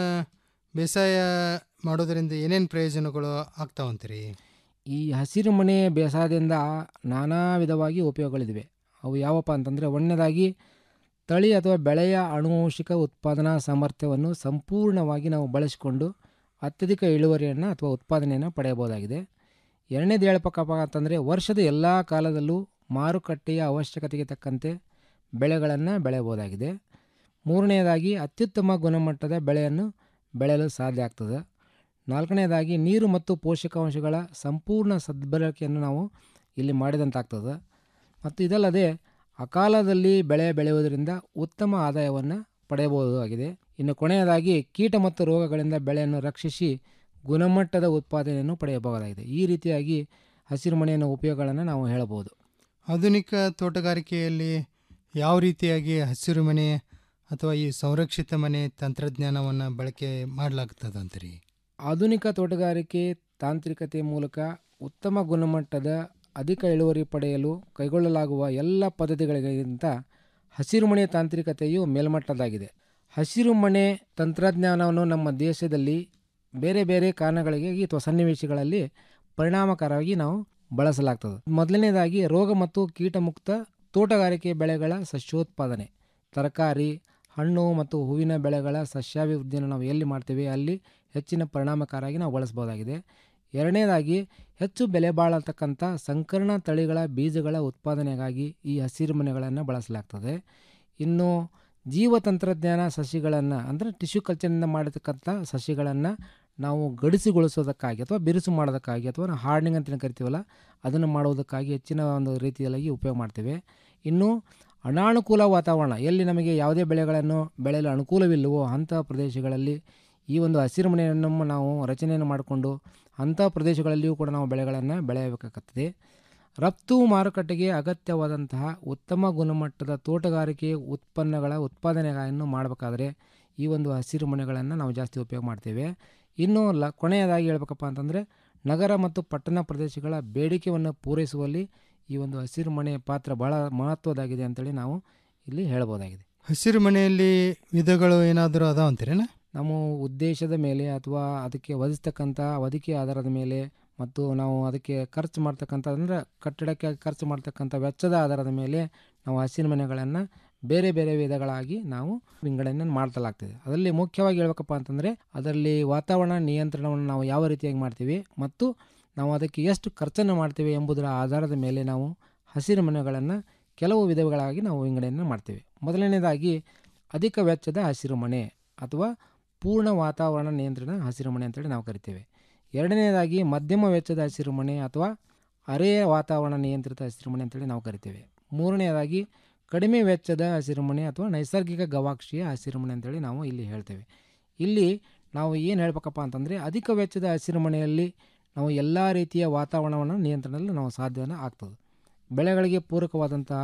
ಬೇಸಾಯ ಮಾಡೋದರಿಂದ ಏನೇನು ಪ್ರಯೋಜನಗಳು ಆಗ್ತಾವಂತೀರಿ
ಈ ಹಸಿರು ಮನೆ ಬೇಸಾಯದಿಂದ ನಾನಾ ವಿಧವಾಗಿ ಉಪಯೋಗಗಳಿವೆ ಅವು ಯಾವಪ್ಪ ಅಂತಂದರೆ ಒಂದನೇದಾಗಿ ತಳಿ ಅಥವಾ ಬೆಳೆಯ ಆನುವಂಶಿಕ ಉತ್ಪಾದನಾ ಸಾಮರ್ಥ್ಯವನ್ನು ಸಂಪೂರ್ಣವಾಗಿ ನಾವು ಬಳಸಿಕೊಂಡು ಅತ್ಯಧಿಕ ಇಳುವರಿಯನ್ನು ಅಥವಾ ಉತ್ಪಾದನೆಯನ್ನು ಪಡೆಯಬಹುದಾಗಿದೆ ಎರಡನೇದು ಹೇಳ್ಬೇಕಪ್ಪ ಅಂತಂದರೆ ವರ್ಷದ ಎಲ್ಲ ಕಾಲದಲ್ಲೂ ಮಾರುಕಟ್ಟೆಯ ಅವಶ್ಯಕತೆಗೆ ತಕ್ಕಂತೆ ಬೆಳೆಗಳನ್ನು ಬೆಳೆಯಬಹುದಾಗಿದೆ ಮೂರನೆಯದಾಗಿ ಅತ್ಯುತ್ತಮ ಗುಣಮಟ್ಟದ ಬೆಳೆಯನ್ನು ಬೆಳೆಯಲು ಸಾಧ್ಯ ಆಗ್ತದೆ ನಾಲ್ಕನೇದಾಗಿ ನೀರು ಮತ್ತು ಪೋಷಕಾಂಶಗಳ ಸಂಪೂರ್ಣ ಸದ್ಬಳಕೆಯನ್ನು ನಾವು ಇಲ್ಲಿ ಮಾಡಿದಂತಾಗ್ತದೆ ಮತ್ತು ಇದಲ್ಲದೆ ಅಕಾಲದಲ್ಲಿ ಬೆಳೆ ಬೆಳೆಯುವುದರಿಂದ ಉತ್ತಮ ಆದಾಯವನ್ನು ಪಡೆಯಬಹುದಾಗಿದೆ ಇನ್ನು ಕೊನೆಯದಾಗಿ ಕೀಟ ಮತ್ತು ರೋಗಗಳಿಂದ ಬೆಳೆಯನ್ನು ರಕ್ಷಿಸಿ ಗುಣಮಟ್ಟದ ಉತ್ಪಾದನೆಯನ್ನು ಪಡೆಯಬಹುದಾಗಿದೆ ಈ ರೀತಿಯಾಗಿ ಹಸಿರು ಮನೆಯ ಉಪಯೋಗಗಳನ್ನು ನಾವು ಹೇಳಬಹುದು
ಆಧುನಿಕ ತೋಟಗಾರಿಕೆಯಲ್ಲಿ ಯಾವ ರೀತಿಯಾಗಿ ಹಸಿರು ಮನೆ ಅಥವಾ ಈ ಸಂರಕ್ಷಿತ ಮನೆ ತಂತ್ರಜ್ಞಾನವನ್ನು ಬಳಕೆ ಮಾಡಲಾಗ್ತದಂತೀರಿ
ಆಧುನಿಕ ತೋಟಗಾರಿಕೆ ತಾಂತ್ರಿಕತೆ ಮೂಲಕ ಉತ್ತಮ ಗುಣಮಟ್ಟದ ಅಧಿಕ ಇಳುವರಿ ಪಡೆಯಲು ಕೈಗೊಳ್ಳಲಾಗುವ ಎಲ್ಲ ಪದ್ಧತಿಗಳಿಗಿಂತ ಹಸಿರುಮನೆ ತಾಂತ್ರಿಕತೆಯು ಮೇಲ್ಮಟ್ಟದಾಗಿದೆ ಹಸಿರುಮನೆ ತಂತ್ರಜ್ಞಾನವನ್ನು ನಮ್ಮ ದೇಶದಲ್ಲಿ ಬೇರೆ ಬೇರೆ ಕಾರಣಗಳಿಗೆ ಅಥವಾ ಸನ್ನಿವೇಶಗಳಲ್ಲಿ ಪರಿಣಾಮಕಾರವಾಗಿ ನಾವು ಬಳಸಲಾಗ್ತದೆ ಮೊದಲನೇದಾಗಿ ರೋಗ ಮತ್ತು ಕೀಟಮುಕ್ತ ತೋಟಗಾರಿಕೆ ಬೆಳೆಗಳ ಸಸ್ಯೋತ್ಪಾದನೆ ತರಕಾರಿ ಹಣ್ಣು ಮತ್ತು ಹೂವಿನ ಬೆಳೆಗಳ ಸಸ್ಯಾಭಿವೃದ್ಧಿಯನ್ನು ನಾವು ಎಲ್ಲಿ ಮಾಡ್ತೀವಿ ಅಲ್ಲಿ ಹೆಚ್ಚಿನ ಪರಿಣಾಮಕಾರಿಯಾಗಿ ನಾವು ಬಳಸ್ಬೋದಾಗಿದೆ ಎರಡನೇದಾಗಿ ಹೆಚ್ಚು ಬೆಲೆ ಬಾಳತಕ್ಕಂಥ ಸಂಕರ್ಣ ತಳಿಗಳ ಬೀಜಗಳ ಉತ್ಪಾದನೆಗಾಗಿ ಈ ಹಸಿರು ಮನೆಗಳನ್ನು ಬಳಸಲಾಗ್ತದೆ ಇನ್ನು ಜೀವ ತಂತ್ರಜ್ಞಾನ ಸಸಿಗಳನ್ನು ಅಂದರೆ ಟಿಶ್ಯೂ ಕಲ್ಚರ್ನಿಂದ ಮಾಡಿರ್ತಕ್ಕಂಥ ಸಸಿಗಳನ್ನು ನಾವು ಗಡಿಸಿಗೊಳಿಸೋದಕ್ಕಾಗಿ ಅಥವಾ ಬಿರುಸು ಮಾಡೋದಕ್ಕಾಗಿ ಅಥವಾ ನಾವು ಹಾರ್ಡ್ನಿಂಗ್ ಅಂತ ಕರಿತೀವಲ್ಲ ಅದನ್ನು ಮಾಡುವುದಕ್ಕಾಗಿ ಹೆಚ್ಚಿನ ಒಂದು ರೀತಿಯಲ್ಲಿ ಉಪಯೋಗ ಮಾಡ್ತೇವೆ ಇನ್ನು ಅನಾನುಕೂಲ ವಾತಾವರಣ ಎಲ್ಲಿ ನಮಗೆ ಯಾವುದೇ ಬೆಳೆಗಳನ್ನು ಬೆಳೆಯಲು ಅನುಕೂಲವಿಲ್ಲವೋ ಅಂಥ ಪ್ರದೇಶಗಳಲ್ಲಿ ಈ ಒಂದು ಹಸಿರು ಮನೆಯನ್ನು ನಾವು ರಚನೆಯನ್ನು ಮಾಡಿಕೊಂಡು ಅಂಥ ಪ್ರದೇಶಗಳಲ್ಲಿಯೂ ಕೂಡ ನಾವು ಬೆಳೆಗಳನ್ನು ಬೆಳೆಯಬೇಕಾಗುತ್ತದೆ ರಫ್ತು ಮಾರುಕಟ್ಟೆಗೆ ಅಗತ್ಯವಾದಂತಹ ಉತ್ತಮ ಗುಣಮಟ್ಟದ ತೋಟಗಾರಿಕೆ ಉತ್ಪನ್ನಗಳ ಉತ್ಪಾದನೆಯನ್ನು ಮಾಡಬೇಕಾದ್ರೆ ಈ ಒಂದು ಹಸಿರು ಮನೆಗಳನ್ನು ನಾವು ಜಾಸ್ತಿ ಉಪಯೋಗ ಮಾಡ್ತೇವೆ ಇನ್ನು ಲ ಕೊನೆಯದಾಗಿ ಹೇಳ್ಬೇಕಪ್ಪ ಅಂತಂದರೆ ನಗರ ಮತ್ತು ಪಟ್ಟಣ ಪ್ರದೇಶಗಳ ಬೇಡಿಕೆಯನ್ನು ಪೂರೈಸುವಲ್ಲಿ ಈ ಒಂದು ಹಸಿರು ಮನೆಯ ಪಾತ್ರ ಭಾಳ ಮಹತ್ವದಾಗಿದೆ ಅಂತೇಳಿ ನಾವು ಇಲ್ಲಿ ಹೇಳ್ಬೋದಾಗಿದೆ
ಹಸಿರು ಮನೆಯಲ್ಲಿ ವಿಧಗಳು ಏನಾದರೂ ಅದಾವಂತೀರೇನ
ನಮ್ಮ ಉದ್ದೇಶದ ಮೇಲೆ ಅಥವಾ ಅದಕ್ಕೆ ಒದಗಿಸ್ತಕ್ಕಂಥ ಒದಕೆ ಆಧಾರದ ಮೇಲೆ ಮತ್ತು ನಾವು ಅದಕ್ಕೆ ಖರ್ಚು ಮಾಡ್ತಕ್ಕಂಥ ಅಂದರೆ ಕಟ್ಟಡಕ್ಕೆ ಖರ್ಚು ಮಾಡ್ತಕ್ಕಂಥ ವೆಚ್ಚದ ಆಧಾರದ ಮೇಲೆ ನಾವು ಹಸಿರು ಮನೆಗಳನ್ನು ಬೇರೆ ಬೇರೆ ವಿಧಗಳಾಗಿ ನಾವು ವಿಂಗಡಣೆ ಮಾಡ್ತಲಾಗ್ತದೆ ಅದರಲ್ಲಿ ಮುಖ್ಯವಾಗಿ ಹೇಳ್ಬೇಕಪ್ಪ ಅಂತಂದರೆ ಅದರಲ್ಲಿ ವಾತಾವರಣ ನಿಯಂತ್ರಣವನ್ನು ನಾವು ಯಾವ ರೀತಿಯಾಗಿ ಮಾಡ್ತೀವಿ ಮತ್ತು ನಾವು ಅದಕ್ಕೆ ಎಷ್ಟು ಖರ್ಚನ್ನು ಮಾಡ್ತೀವಿ ಎಂಬುದರ ಆಧಾರದ ಮೇಲೆ ನಾವು ಹಸಿರು ಮನೆಗಳನ್ನು ಕೆಲವು ವಿಧಗಳಾಗಿ ನಾವು ವಿಂಗಡಣೆ ಮಾಡ್ತೀವಿ ಮೊದಲನೇದಾಗಿ ಅಧಿಕ ವೆಚ್ಚದ ಹಸಿರು ಮನೆ ಅಥವಾ ಪೂರ್ಣ ವಾತಾವರಣ ನಿಯಂತ್ರಣ ಹಸಿರು ಮನೆ ಅಂತೇಳಿ ನಾವು ಕರಿತೇವೆ ಎರಡನೇದಾಗಿ ಮಧ್ಯಮ ವೆಚ್ಚದ ಹಸಿರು ಮನೆ ಅಥವಾ ಅರೆ ವಾತಾವರಣ ನಿಯಂತ್ರಿತ ಹಸಿರು ಮನೆ ಅಂತೇಳಿ ನಾವು ಕರಿತೇವೆ ಮೂರನೆಯದಾಗಿ ಕಡಿಮೆ ವೆಚ್ಚದ ಹಸಿರು ಮನೆ ಅಥವಾ ನೈಸರ್ಗಿಕ ಗವಾಕ್ಷಿಯ ಹಸಿರು ಮನೆ ಅಂತೇಳಿ ನಾವು ಇಲ್ಲಿ ಹೇಳ್ತೇವೆ ಇಲ್ಲಿ ನಾವು ಏನು ಹೇಳ್ಬೇಕಪ್ಪ ಅಂತಂದರೆ ಅಧಿಕ ವೆಚ್ಚದ ಹಸಿರು ಮನೆಯಲ್ಲಿ ನಾವು ಎಲ್ಲ ರೀತಿಯ ವಾತಾವರಣವನ್ನು ನಿಯಂತ್ರಣದಲ್ಲಿ ನಾವು ಸಾಧ್ಯವನ್ನ ಆಗ್ತದೆ ಬೆಳೆಗಳಿಗೆ ಪೂರಕವಾದಂತಹ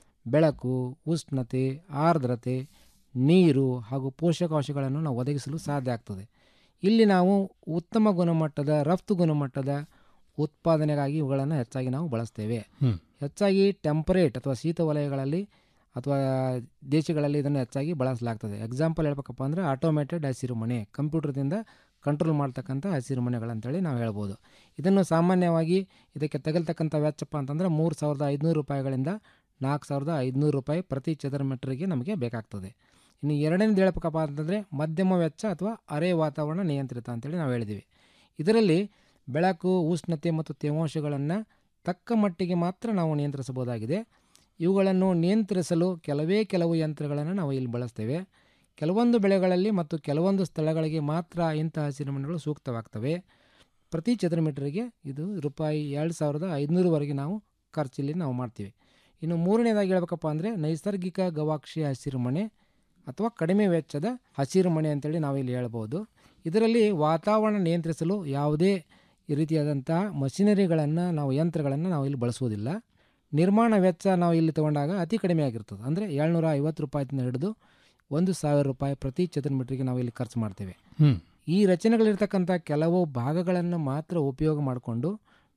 ಬೆಳಕು ಉಷ್ಣತೆ ಆರ್ದ್ರತೆ ನೀರು ಹಾಗೂ ಪೋಷಕಾಂಶಗಳನ್ನು ನಾವು ಒದಗಿಸಲು ಸಾಧ್ಯ ಆಗ್ತದೆ ಇಲ್ಲಿ ನಾವು ಉತ್ತಮ ಗುಣಮಟ್ಟದ ರಫ್ತು ಗುಣಮಟ್ಟದ ಉತ್ಪಾದನೆಗಾಗಿ ಇವುಗಳನ್ನು ಹೆಚ್ಚಾಗಿ ನಾವು ಬಳಸ್ತೇವೆ
ಹ್ಮ್.
ಹೆಚ್ಚಾಗಿ ಟೆಂಪರೇಟ್ ಅಥವಾ ಶೀತ ವಲಯಗಳಲ್ಲಿ ಅಥವಾ ದೇಶಗಳಲ್ಲಿ ಇದನ್ನು ಹೆಚ್ಚಾಗಿ ಬಳಸಲಾಗ್ತದೆ ಎಕ್ಸಾಂಪಲ್ ಹೇಳ್ಬೇಕಪ್ಪ ಅಂದರೆ ಆಟೋಮೇಟೆಡ್ ಹಸಿರು ಮನೆ ಕಂಪ್ಯೂಟರ್ದಿಂದ ಕಂಟ್ರೋಲ್ ಮಾಡ್ತಕ್ಕಂಥ ಹಸಿರು ಮನೆಗಳಂತೇಳಿ ನಾವು ಹೇಳ್ಬೋದು ಇದನ್ನು ಸಾಮಾನ್ಯವಾಗಿ ಇದಕ್ಕೆ ತಗಲ್ತಕ್ಕಂಥ ವೆಚ್ಚಪ್ಪ ಅಂತಂದರೆ ಮೂರು ಸಾವಿರದ ಐದುನೂರು ರೂಪಾಯಿಗಳಿಂದ ನಾಲ್ಕು ಸಾವಿರದ ಐದುನೂರು ರೂಪಾಯಿ ಪ್ರತಿ ಚದರ ಮೀಟರ್ಗೆ ನಮಗೆ ಬೇಕಾಗ್ತದೆ ಇನ್ನು ಎರಡನೇದು ಹೇಳ್ಬೇಕಪ್ಪ ಅಂತಂದರೆ ಮಧ್ಯಮ ವೆಚ್ಚ ಅಥವಾ ಅರೆ ವಾತಾವರಣ ನಿಯಂತ್ರಿತ ಅಂತೇಳಿ ನಾವು ಹೇಳಿದ್ದೀವಿ ಇದರಲ್ಲಿ ಬೆಳಕು ಉಷ್ಣತೆ ಮತ್ತು ತೇವಾಂಶಗಳನ್ನು ತಕ್ಕ ಮಟ್ಟಿಗೆ ಮಾತ್ರ ನಾವು ನಿಯಂತ್ರಿಸಬಹುದಾಗಿದೆ ಇವುಗಳನ್ನು ನಿಯಂತ್ರಿಸಲು ಕೆಲವೇ ಕೆಲವು ಯಂತ್ರಗಳನ್ನು ನಾವು ಇಲ್ಲಿ ಬಳಸ್ತೇವೆ ಕೆಲವೊಂದು ಬೆಳೆಗಳಲ್ಲಿ ಮತ್ತು ಕೆಲವೊಂದು ಸ್ಥಳಗಳಿಗೆ ಮಾತ್ರ ಇಂಥ ಹಸಿರು ಮನೆಗಳು ಸೂಕ್ತವಾಗ್ತವೆ ಪ್ರತಿ ಚದರ ಮೀಟರ್ಗೆ ಇದು ರೂಪಾಯಿ ಎರಡು ಸಾವಿರದ ಐದುನೂರವರೆಗೆ ನಾವು ಖರ್ಚಿಲ್ಲಿ ನಾವು ಮಾಡ್ತೀವಿ ಇನ್ನು ಮೂರನೇದಾಗಿ ಹೇಳ್ಬೇಕಪ್ಪ ಅಂದರೆ ನೈಸರ್ಗಿಕ ಗವಾಕ್ಷಿ ಹಸಿರು ಮನೆ ಅಥವಾ ಕಡಿಮೆ ವೆಚ್ಚದ ಹಸಿರು ಮನೆ ಅಂತೇಳಿ ನಾವು ಇಲ್ಲಿ ಹೇಳ್ಬೋದು ಇದರಲ್ಲಿ ವಾತಾವರಣ ನಿಯಂತ್ರಿಸಲು ಯಾವುದೇ ರೀತಿಯಾದಂತಹ ಮಷಿನರಿಗಳನ್ನು ನಾವು ಯಂತ್ರಗಳನ್ನು ನಾವು ಇಲ್ಲಿ ಬಳಸುವುದಿಲ್ಲ ನಿರ್ಮಾಣ ವೆಚ್ಚ ನಾವು ಇಲ್ಲಿ ತಗೊಂಡಾಗ ಅತಿ ಕಡಿಮೆ ಆಗಿರ್ತದೆ ಅಂದರೆ ಏಳ್ನೂರ ಐವತ್ತು ರೂಪಾಯಿದಿಂದ ಹಿಡಿದು ಒಂದು ಸಾವಿರ ರೂಪಾಯಿ ಪ್ರತಿ ಚದರ ಮೀಟರ್ಗೆ ನಾವು ಇಲ್ಲಿ ಖರ್ಚು ಮಾಡ್ತೇವೆ
ಹ್ಮ್.
ಈ ರಚನೆಗಳಿರ್ತಕ್ಕಂಥ ಕೆಲವು ಭಾಗಗಳನ್ನು ಮಾತ್ರ ಉಪಯೋಗ ಮಾಡಿಕೊಂಡು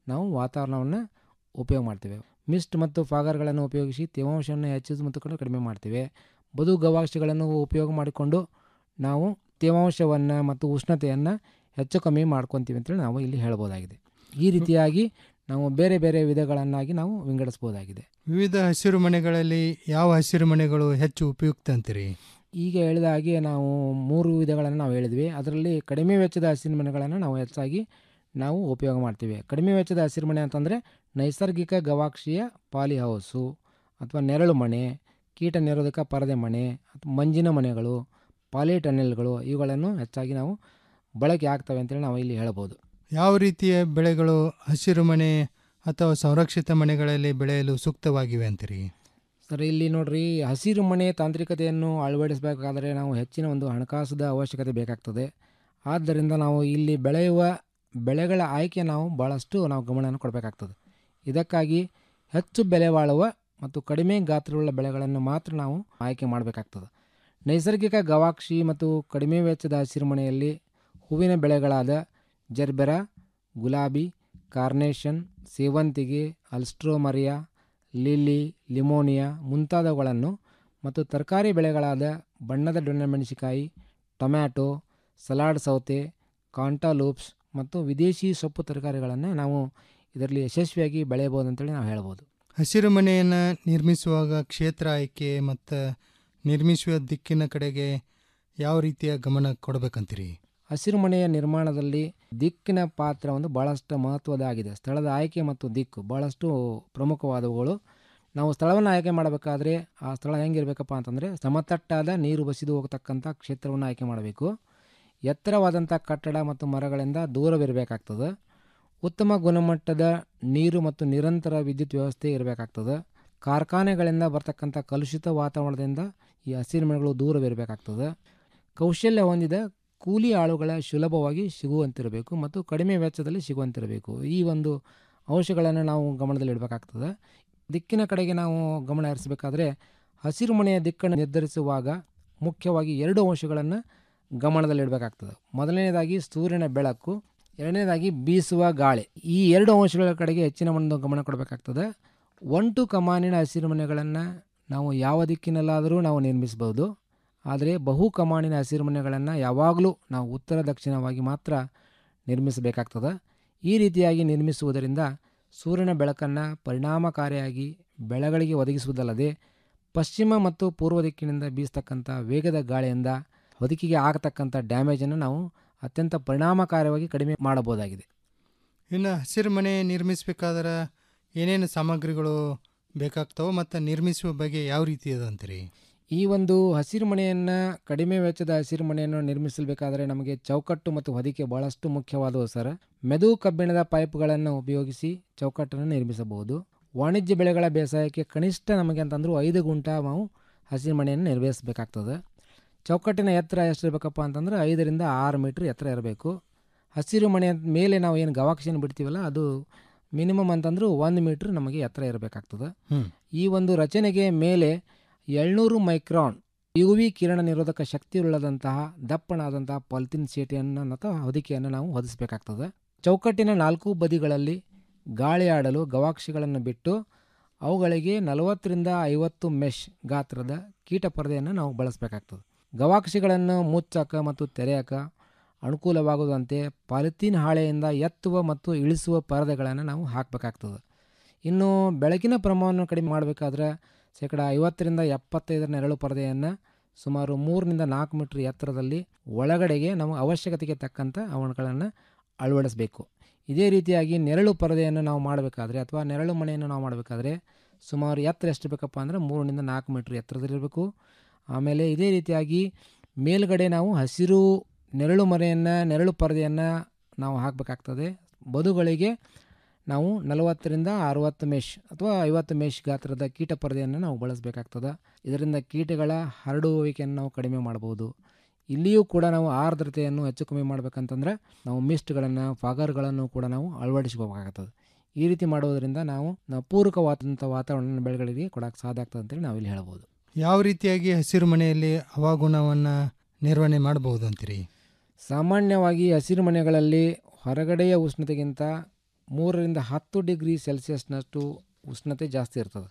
ನಾವು ವಾತಾವರಣವನ್ನು ಉಪಯೋಗ ಮಾಡ್ತೇವೆ ಮಿಸ್ಟ್ ಮತ್ತು ಫಾಗರ್ಗಳನ್ನು ಉಪಯೋಗಿಸಿ ತೇವಾಂಶವನ್ನು ಹೆಚ್ಚಿಸಿ ಮತ್ತು ಕೂಡ ಕಡಿಮೆ ಮಾಡ್ತೇವೆ ಬದು ಗವಾಕ್ಷಿಗಳನ್ನು ಉಪಯೋಗ ಮಾಡಿಕೊಂಡು ನಾವು ತೇವಾಂಶವನ್ನು ಮತ್ತು ಉಷ್ಣತೆಯನ್ನು ಹೆಚ್ಚು ಕಮ್ಮಿ ಮಾಡ್ಕೊತೀವಿ ಅಂತೇಳಿ ನಾವು ಇಲ್ಲಿ ಹೇಳ್ಬೋದಾಗಿದೆ ಈ ರೀತಿಯಾಗಿ ನಾವು ಬೇರೆ ಬೇರೆ ವಿಧಗಳನ್ನಾಗಿ ನಾವು ವಿಂಗಡಿಸ್ಬೋದಾಗಿದೆ
ವಿವಿಧ ಹಸಿರು ಮನೆಗಳಲ್ಲಿ ಯಾವ ಹಸಿರು ಮನೆಗಳು ಹೆಚ್ಚು ಉಪಯುಕ್ತ ಅಂತೀರಿ
ಈಗ ಹೇಳಿದ ಹಾಗೆ ನಾವು ಮೂರು ವಿಧಗಳನ್ನು ನಾವು ಹೇಳಿದ್ವಿ ಅದರಲ್ಲಿ ಕಡಿಮೆ ವೆಚ್ಚದ ಹಸಿರು ಮನೆಗಳನ್ನು ನಾವು ಹೆಚ್ಚಾಗಿ ನಾವು ಉಪಯೋಗ ಮಾಡ್ತೀವಿ ಕಡಿಮೆ ವೆಚ್ಚದ ಹಸಿರು ಮನೆ ಅಂತಂದರೆ ನೈಸರ್ಗಿಕ ಗವಾಕ್ಷಿಯ ಪಾಲಿ ಹೌಸು ಅಥವಾ ನೆರಳು ಮನೆ ಕೀಟ ನಿರೋಧಕ ಪರದೆ ಮನೆ ಅಥವಾ ಮಂಜಿನ ಮನೆಗಳು ಪಾಲಿ ಟನೆಲ್ಗಳು ಇವುಗಳನ್ನು ಹೆಚ್ಚಾಗಿ ನಾವು ಬಳಕೆ ಆಗ್ತವೆ ಅಂತೇಳಿ ನಾವು ಇಲ್ಲಿ ಹೇಳ್ಬೋದು
ಯಾವ ರೀತಿಯ ಬೆಳೆಗಳು ಹಸಿರು ಮನೆ ಅಥವಾ ಸಂರಕ್ಷಿತ ಮನೆಗಳಲ್ಲಿ ಬೆಳೆಯಲು ಸೂಕ್ತವಾಗಿವೆ ಅಂತೀರಿ
ಸರ್ ಇಲ್ಲಿ ನೋಡ್ರಿ ಹಸಿರು ಮನೆ ತಾಂತ್ರಿಕತೆಯನ್ನು ಅಳವಡಿಸಬೇಕಾದರೆ ನಾವು ಹೆಚ್ಚಿನ ಒಂದು ಹಣಕಾಸದ ಅವಶ್ಯಕತೆ ಬೇಕಾಗ್ತದೆ ಆದ್ದರಿಂದ ನಾವು ಇಲ್ಲಿ ಬೆಳೆಯುವ ಬೆಳೆಗಳ ಆಯ್ಕೆ ನಾವು ಭಾಳಷ್ಟು ನಾವು ಗಮನವನ್ನು ಕೊಡಬೇಕಾಗ್ತದೆ ಇದಕ್ಕಾಗಿ ಹೆಚ್ಚು ಬೆಲೆ ಬಾಳುವ ಮತ್ತು ಕಡಿಮೆ ಗಾತ್ರವುಳ್ಳ ಬೆಳೆಗಳನ್ನು ಮಾತ್ರ ನಾವು ಆಯ್ಕೆ ಮಾಡಬೇಕಾಗ್ತದೆ ನೈಸರ್ಗಿಕ ಗವಾಕ್ಷಿ ಮತ್ತು ಕಡಿಮೆ ವೆಚ್ಚದ ಹಸಿರು ಮನೆಯಲ್ಲಿ ಹೂವಿನ ಬೆಳೆಗಳಾದ ಜರ್ಬೆರ ಗುಲಾಬಿ ಕಾರ್ನೇಷನ್ ಸೇವಂತಿಗೆ ಅಲ್ಸ್ಟ್ರೋಮರಿಯಾ ಲಿಲ್ಲಿ ಲಿಮೋನಿಯಾ ಮುಂತಾದವುಗಳನ್ನು ಮತ್ತು ತರಕಾರಿ ಬೆಳೆಗಳಾದ ಬಣ್ಣದ ದೊಣ್ಣೆಮೆಣಸಿಕಾಯಿ ಟೊಮ್ಯಾಟೊ ಸಲಾಡ್ ಸೌತೆ ಕಾಂಟಾಲೂಪ್ಸ್ ಮತ್ತು ವಿದೇಶಿ ಸೊಪ್ಪು ತರಕಾರಿಗಳನ್ನು ನಾವು ಇದರಲ್ಲಿ ಯಶಸ್ವಿಯಾಗಿ ಬೆಳೆಯಬಹುದು ಅಂತೇಳಿ ನಾವು ಹೇಳ್ಬೋದು
ಹಸಿರು ಮನೆಯನ್ನು ನಿರ್ಮಿಸುವಾಗ ಕ್ಷೇತ್ರ ಆಯ್ಕೆ ಮತ್ತು ನಿರ್ಮಿಸುವ ದಿಕ್ಕಿನ ಕಡೆಗೆ ಯಾವ ರೀತಿಯ ಗಮನ ಕೊಡಬೇಕಂತೀರಿ
ಹಸಿರು ಮನೆಯ ನಿರ್ಮಾಣದಲ್ಲಿ ದಿಕ್ಕಿನ ಪಾತ್ರ ಒಂದು ಭಾಳಷ್ಟು ಮಹತ್ವದಾಗಿದೆ ಸ್ಥಳದ ಆಯ್ಕೆ ಮತ್ತು ದಿಕ್ಕು ಭಾಳಷ್ಟು ಪ್ರಮುಖವಾದವುಗಳು ನಾವು ಸ್ಥಳವನ್ನು ಆಯ್ಕೆ ಮಾಡಬೇಕಾದ್ರೆ ಆ ಸ್ಥಳ ಹೆಂಗಿರಬೇಕಪ್ಪ ಅಂತಂದರೆ ಸಮತಟ್ಟಾದ ನೀರು ಬಸಿದು ಹೋಗತಕ್ಕಂಥ ಕ್ಷೇತ್ರವನ್ನು ಆಯ್ಕೆ ಮಾಡಬೇಕು ಎತ್ತರವಾದಂಥ ಕಟ್ಟಡ ಮತ್ತು ಮರಗಳಿಂದ ದೂರವಿರಬೇಕಾಗ್ತದೆ ಉತ್ತಮ ಗುಣಮಟ್ಟದ ನೀರು ಮತ್ತು ನಿರಂತರ ವಿದ್ಯುತ್ ವ್ಯವಸ್ಥೆ ಇರಬೇಕಾಗ್ತದೆ ಕಾರ್ಖಾನೆಗಳಿಂದ ಬರ್ತಕ್ಕಂಥ ಕಲುಷಿತ ವಾತಾವರಣದಿಂದ ಈ ಹಸಿರು ಮನೆಗಳು ದೂರವಿರಬೇಕಾಗ್ತದೆ ಕೌಶಲ್ಯ ಹೊಂದಿದ ಕೂಲಿ ಆಳುಗಳ ಸುಲಭವಾಗಿ ಸಿಗುವಂತಿರಬೇಕು ಮತ್ತು ಕಡಿಮೆ ವೆಚ್ಚದಲ್ಲಿ ಸಿಗುವಂತಿರಬೇಕು ಈ ಒಂದು ಅಂಶಗಳನ್ನು ನಾವು ಗಮನದಲ್ಲಿಡಬೇಕಾಗ್ತದೆ ದಿಕ್ಕಿನ ಕಡೆಗೆ ನಾವು ಗಮನ ಹರಿಸಬೇಕಾದ್ರೆ ಹಸಿರು ಮನೆಯ ದಿಕ್ಕನ್ನು ನಿರ್ಧರಿಸುವಾಗ ಮುಖ್ಯವಾಗಿ ಎರಡು ಅಂಶಗಳನ್ನು ಗಮನದಲ್ಲಿಡಬೇಕಾಗ್ತದೆ ಮೊದಲನೇದಾಗಿ ಸೂರ್ಯನ ಬೆಳಕು ಎರಡನೇದಾಗಿ ಬೀಸುವ ಗಾಳಿ ಈ ಎರಡು ಅಂಶಗಳ ಕಡೆಗೆ ಹೆಚ್ಚಿನ ಒಂದು ಗಮನ ಕೊಡಬೇಕಾಗ್ತದೆ ಒಂಟು ಕಮಾನಿನ ಹಸಿರು ಮನೆಗಳನ್ನು ನಾವು ಯಾವ ದಿಕ್ಕಿನಲ್ಲಾದರೂ ನಾವು ನಿರ್ಮಿಸ್ಬೋದು ಆದರೆ ಬಹು ಕಮಾನಿನ ಹಸಿರು ಮನೆಗಳನ್ನು ಯಾವಾಗಲೂ ನಾವು ಉತ್ತರ ದಕ್ಷಿಣವಾಗಿ ಮಾತ್ರ ನಿರ್ಮಿಸಬೇಕಾಗ್ತದೆ ಈ ರೀತಿಯಾಗಿ ನಿರ್ಮಿಸುವುದರಿಂದ ಸೂರ್ಯನ ಬೆಳಕನ್ನು ಪರಿಣಾಮಕಾರಿಯಾಗಿ ಬೆಳೆಗಳಿಗೆ ಒದಗಿಸುವುದಲ್ಲದೆ ಪಶ್ಚಿಮ ಮತ್ತು ಪೂರ್ವ ದಿಕ್ಕಿನಿಂದ ಬೀಸ್ತಕ್ಕಂಥ ವೇಗದ ಗಾಳಿಯಿಂದ ಹೊದಿಕೆಗೆ ಆಗತಕ್ಕಂಥ ಡ್ಯಾಮೇಜನ್ನು ನಾವು ಅತ್ಯಂತ ಪರಿಣಾಮಕಾರಿಯಾಗಿ ಕಡಿಮೆ ಮಾಡಬಹುದಾಗಿದೆ
ಇನ್ನು ಹಸಿರು ಮನೆ ನಿರ್ಮಿಸಬೇಕಾದ್ರೆ ಏನೇನು ಸಾಮಗ್ರಿಗಳು ಬೇಕಾಗ್ತವೆ ಮತ್ತು ನಿರ್ಮಿಸುವ ಬಗ್ಗೆ ಯಾವ ರೀತಿ ಅದ ಅಂತೀರಿ
ಈ ಒಂದು ಹಸಿರು ಮನೆಯನ್ನು ಕಡಿಮೆ ವೆಚ್ಚದ ಹಸಿರು ಮನೆಯನ್ನು ನಿರ್ಮಿಸಬೇಕಾದರೆ ನಮಗೆ ಚೌಕಟ್ಟು ಮತ್ತು ಹೊದಿಕೆ ಬಹಳಷ್ಟು ಮುಖ್ಯವಾದವು ಸರ್ ಮೆದು ಕಬ್ಬಿಣದ ಪೈಪ್ಗಳನ್ನು ಉಪಯೋಗಿಸಿ ಚೌಕಟ್ಟನ್ನು ನಿರ್ಮಿಸಬಹುದು ವಾಣಿಜ್ಯ ಬೆಳೆಗಳ ಬೇಸಾಯಕ್ಕೆ ಕನಿಷ್ಠ ನಮಗೆ ಅಂತಂದ್ರೂ ಐದು ಗುಂಟ ನಾವು ಹಸಿರು ಮನೆಯನ್ನು ನಿರ್ವಹಿಸಬೇಕಾಗ್ತದೆ ಚೌಕಟ್ಟಿನ ಎತ್ತರ ಎಷ್ಟಿರಬೇಕಪ್ಪ ಅಂತಂದ್ರೆ ಐದರಿಂದ ಆರು ಮೀಟ್ರ್ ಎತ್ತರ ಇರಬೇಕು ಹಸಿರು ಮನೆಯ ಮೇಲೆ ನಾವು ಏನು ಗವಾಕ್ಷಿಯನ್ನು ಬಿಡ್ತೀವಲ್ಲ ಅದು ಮಿನಿಮಮ್ ಅಂತಂದ್ರೂ ಒಂದು ಮೀಟ್ರ್ ನಮಗೆ ಎತ್ತರ ಇರಬೇಕಾಗ್ತದೆ
ಹ್ಮ್.
ಈ ಒಂದು ರಚನೆಗೆ ಮೇಲೆ ಏಳ್ನೂರು ಮೈಕ್ರಾನ್ ಯು ವಿ ಕಿರಣ ನಿರೋಧಕ ಶಕ್ತಿಯುಳ್ಳದಂತಹ ದಪ್ಪನಾದಂತಹ ಪಾಲಿಥಿನ್ ಸೀಟೆಯನ್ನು ಅಥವಾ ಹೊದಿಕೆಯನ್ನು ನಾವು ಹೊದಿಸಬೇಕಾಗ್ತದೆ ಚೌಕಟ್ಟಿನ ನಾಲ್ಕು ಬದಿಗಳಲ್ಲಿ ಗಾಳಿ ಆಡಲು ಗವಾಕ್ಷಿಗಳನ್ನು ಬಿಟ್ಟು ಅವುಗಳಿಗೆ ನಲವತ್ತರಿಂದ ಐವತ್ತು ಮೆಶ್ ಗಾತ್ರದ ಕೀಟ ಪರದೆಯನ್ನು ನಾವು ಬಳಸಬೇಕಾಗ್ತದೆ ಗವಾಕ್ಷಿಗಳನ್ನು ಮುಚ್ಚಕ ಮತ್ತು ತೆರೆಯಕ ಅನುಕೂಲವಾಗುವಂತೆ ಪಾಲಿಥೀನ್ ಹಾಳೆಯಿಂದ ಎತ್ತುವ ಮತ್ತು ಇಳಿಸುವ ಪರದೆಗಳನ್ನು ನಾವು ಹಾಕಬೇಕಾಗ್ತದೆ ಇನ್ನು ಬೆಳಕಿನ ಪ್ರಮಾಣವನ್ನು ಕಡಿಮೆ ಮಾಡಬೇಕಾದ್ರೆ ಶೇಕಡ ಐವತ್ತರಿಂದ ಎಪ್ಪತ್ತೈದರ ನೆರಳು ಪರದೆಯನ್ನು ಸುಮಾರು ಮೂರರಿಂದ ನಾಲ್ಕು ಮೀಟ್ರ್ ಎತ್ತರದಲ್ಲಿ ಒಳಗಡೆಗೆ ನಾವು ಅವಶ್ಯಕತೆಗೆ ತಕ್ಕಂಥ ಅವುಗಳನ್ನು ಅಳವಡಿಸಬೇಕು ಇದೇ ರೀತಿಯಾಗಿ ನೆರಳು ಪರದೆಯನ್ನು ನಾವು ಮಾಡಬೇಕಾದ್ರೆ ಅಥವಾ ನೆರಳು ಮನೆಯನ್ನು ನಾವು ಮಾಡಬೇಕಾದ್ರೆ ಸುಮಾರು ಎತ್ತರ ಎಷ್ಟು ಬೇಕಪ್ಪ ಅಂದರೆ ಮೂರರಿಂದ ನಾಲ್ಕು ಮೀಟ್ರ್ ಎತ್ತರದಲ್ಲಿರಬೇಕು ಆಮೇಲೆ ಇದೇ ರೀತಿಯಾಗಿ ಮೇಲ್ಗಡೆ ನಾವು ಹಸಿರು ನೆರಳು ಮರೆಯನ್ನು ನೆರಳು ಪರದೆಯನ್ನು ನಾವು ಹಾಕಬೇಕಾಗ್ತದೆ ಬದುಗಳಿಗೆ ನಾವು ನಲವತ್ತರಿಂದ ಅರುವತ್ತು ಮೆಶ್ ಅಥವಾ ಐವತ್ತು ಮೆಶ್ ಗಾತ್ರದ ಕೀಟ ಪರದೆಯನ್ನು ನಾವು ಬಳಸಬೇಕಾಗ್ತದೆ ಇದರಿಂದ ಕೀಟಗಳ ಹರಡುವಿಕೆಯನ್ನು ನಾವು ಕಡಿಮೆ ಮಾಡ್ಬೋದು ಇಲ್ಲಿಯೂ ಕೂಡ ನಾವು ಆರ್ದ್ರತೆಯನ್ನು ಹೆಚ್ಚು ಕಮ್ಮಿ ಮಾಡಬೇಕಂತಂದ್ರೆ ನಾವು ಮಿಸ್ಟ್ಗಳನ್ನು ಫಾಗರ್ಗಳನ್ನು ಕೂಡ ನಾವು ಅಳವಡಿಸ್ಕೋಬೇಕಾಗ್ತದೆ ಈ ರೀತಿ ಮಾಡೋದರಿಂದ ನಾವು ನಾವು ಪೂರಕವಾದಂಥ ವಾತಾವರಣ ಬೆಳೆಗಳಿಗೆ ಕೊಡೋಕೆ ಸಾಧ್ಯ ಆಗ್ತದೆ ಅಂತೇಳಿ ನಾವು ಇಲ್ಲಿ ಹೇಳ್ಬೋದು
ಯಾವ ರೀತಿಯಾಗಿ ಹಸಿರು ಮನೆಯಲ್ಲಿ ಹವಾಗುಣವನ್ನು ನಿರ್ವಹಣೆ ಮಾಡಬಹುದು ಅಂತೀರಿ
ಸಾಮಾನ್ಯವಾಗಿ ಹಸಿರು ಮನೆಗಳಲ್ಲಿ ಹೊರಗಡೆಯ ಉಷ್ಣತೆಗಿಂತ ಮೂರರಿಂದ ಹತ್ತು ಡಿಗ್ರಿ ಸೆಲ್ಸಿಯಸ್ನಷ್ಟು ಉಷ್ಣತೆ ಜಾಸ್ತಿ ಇರ್ತದೆ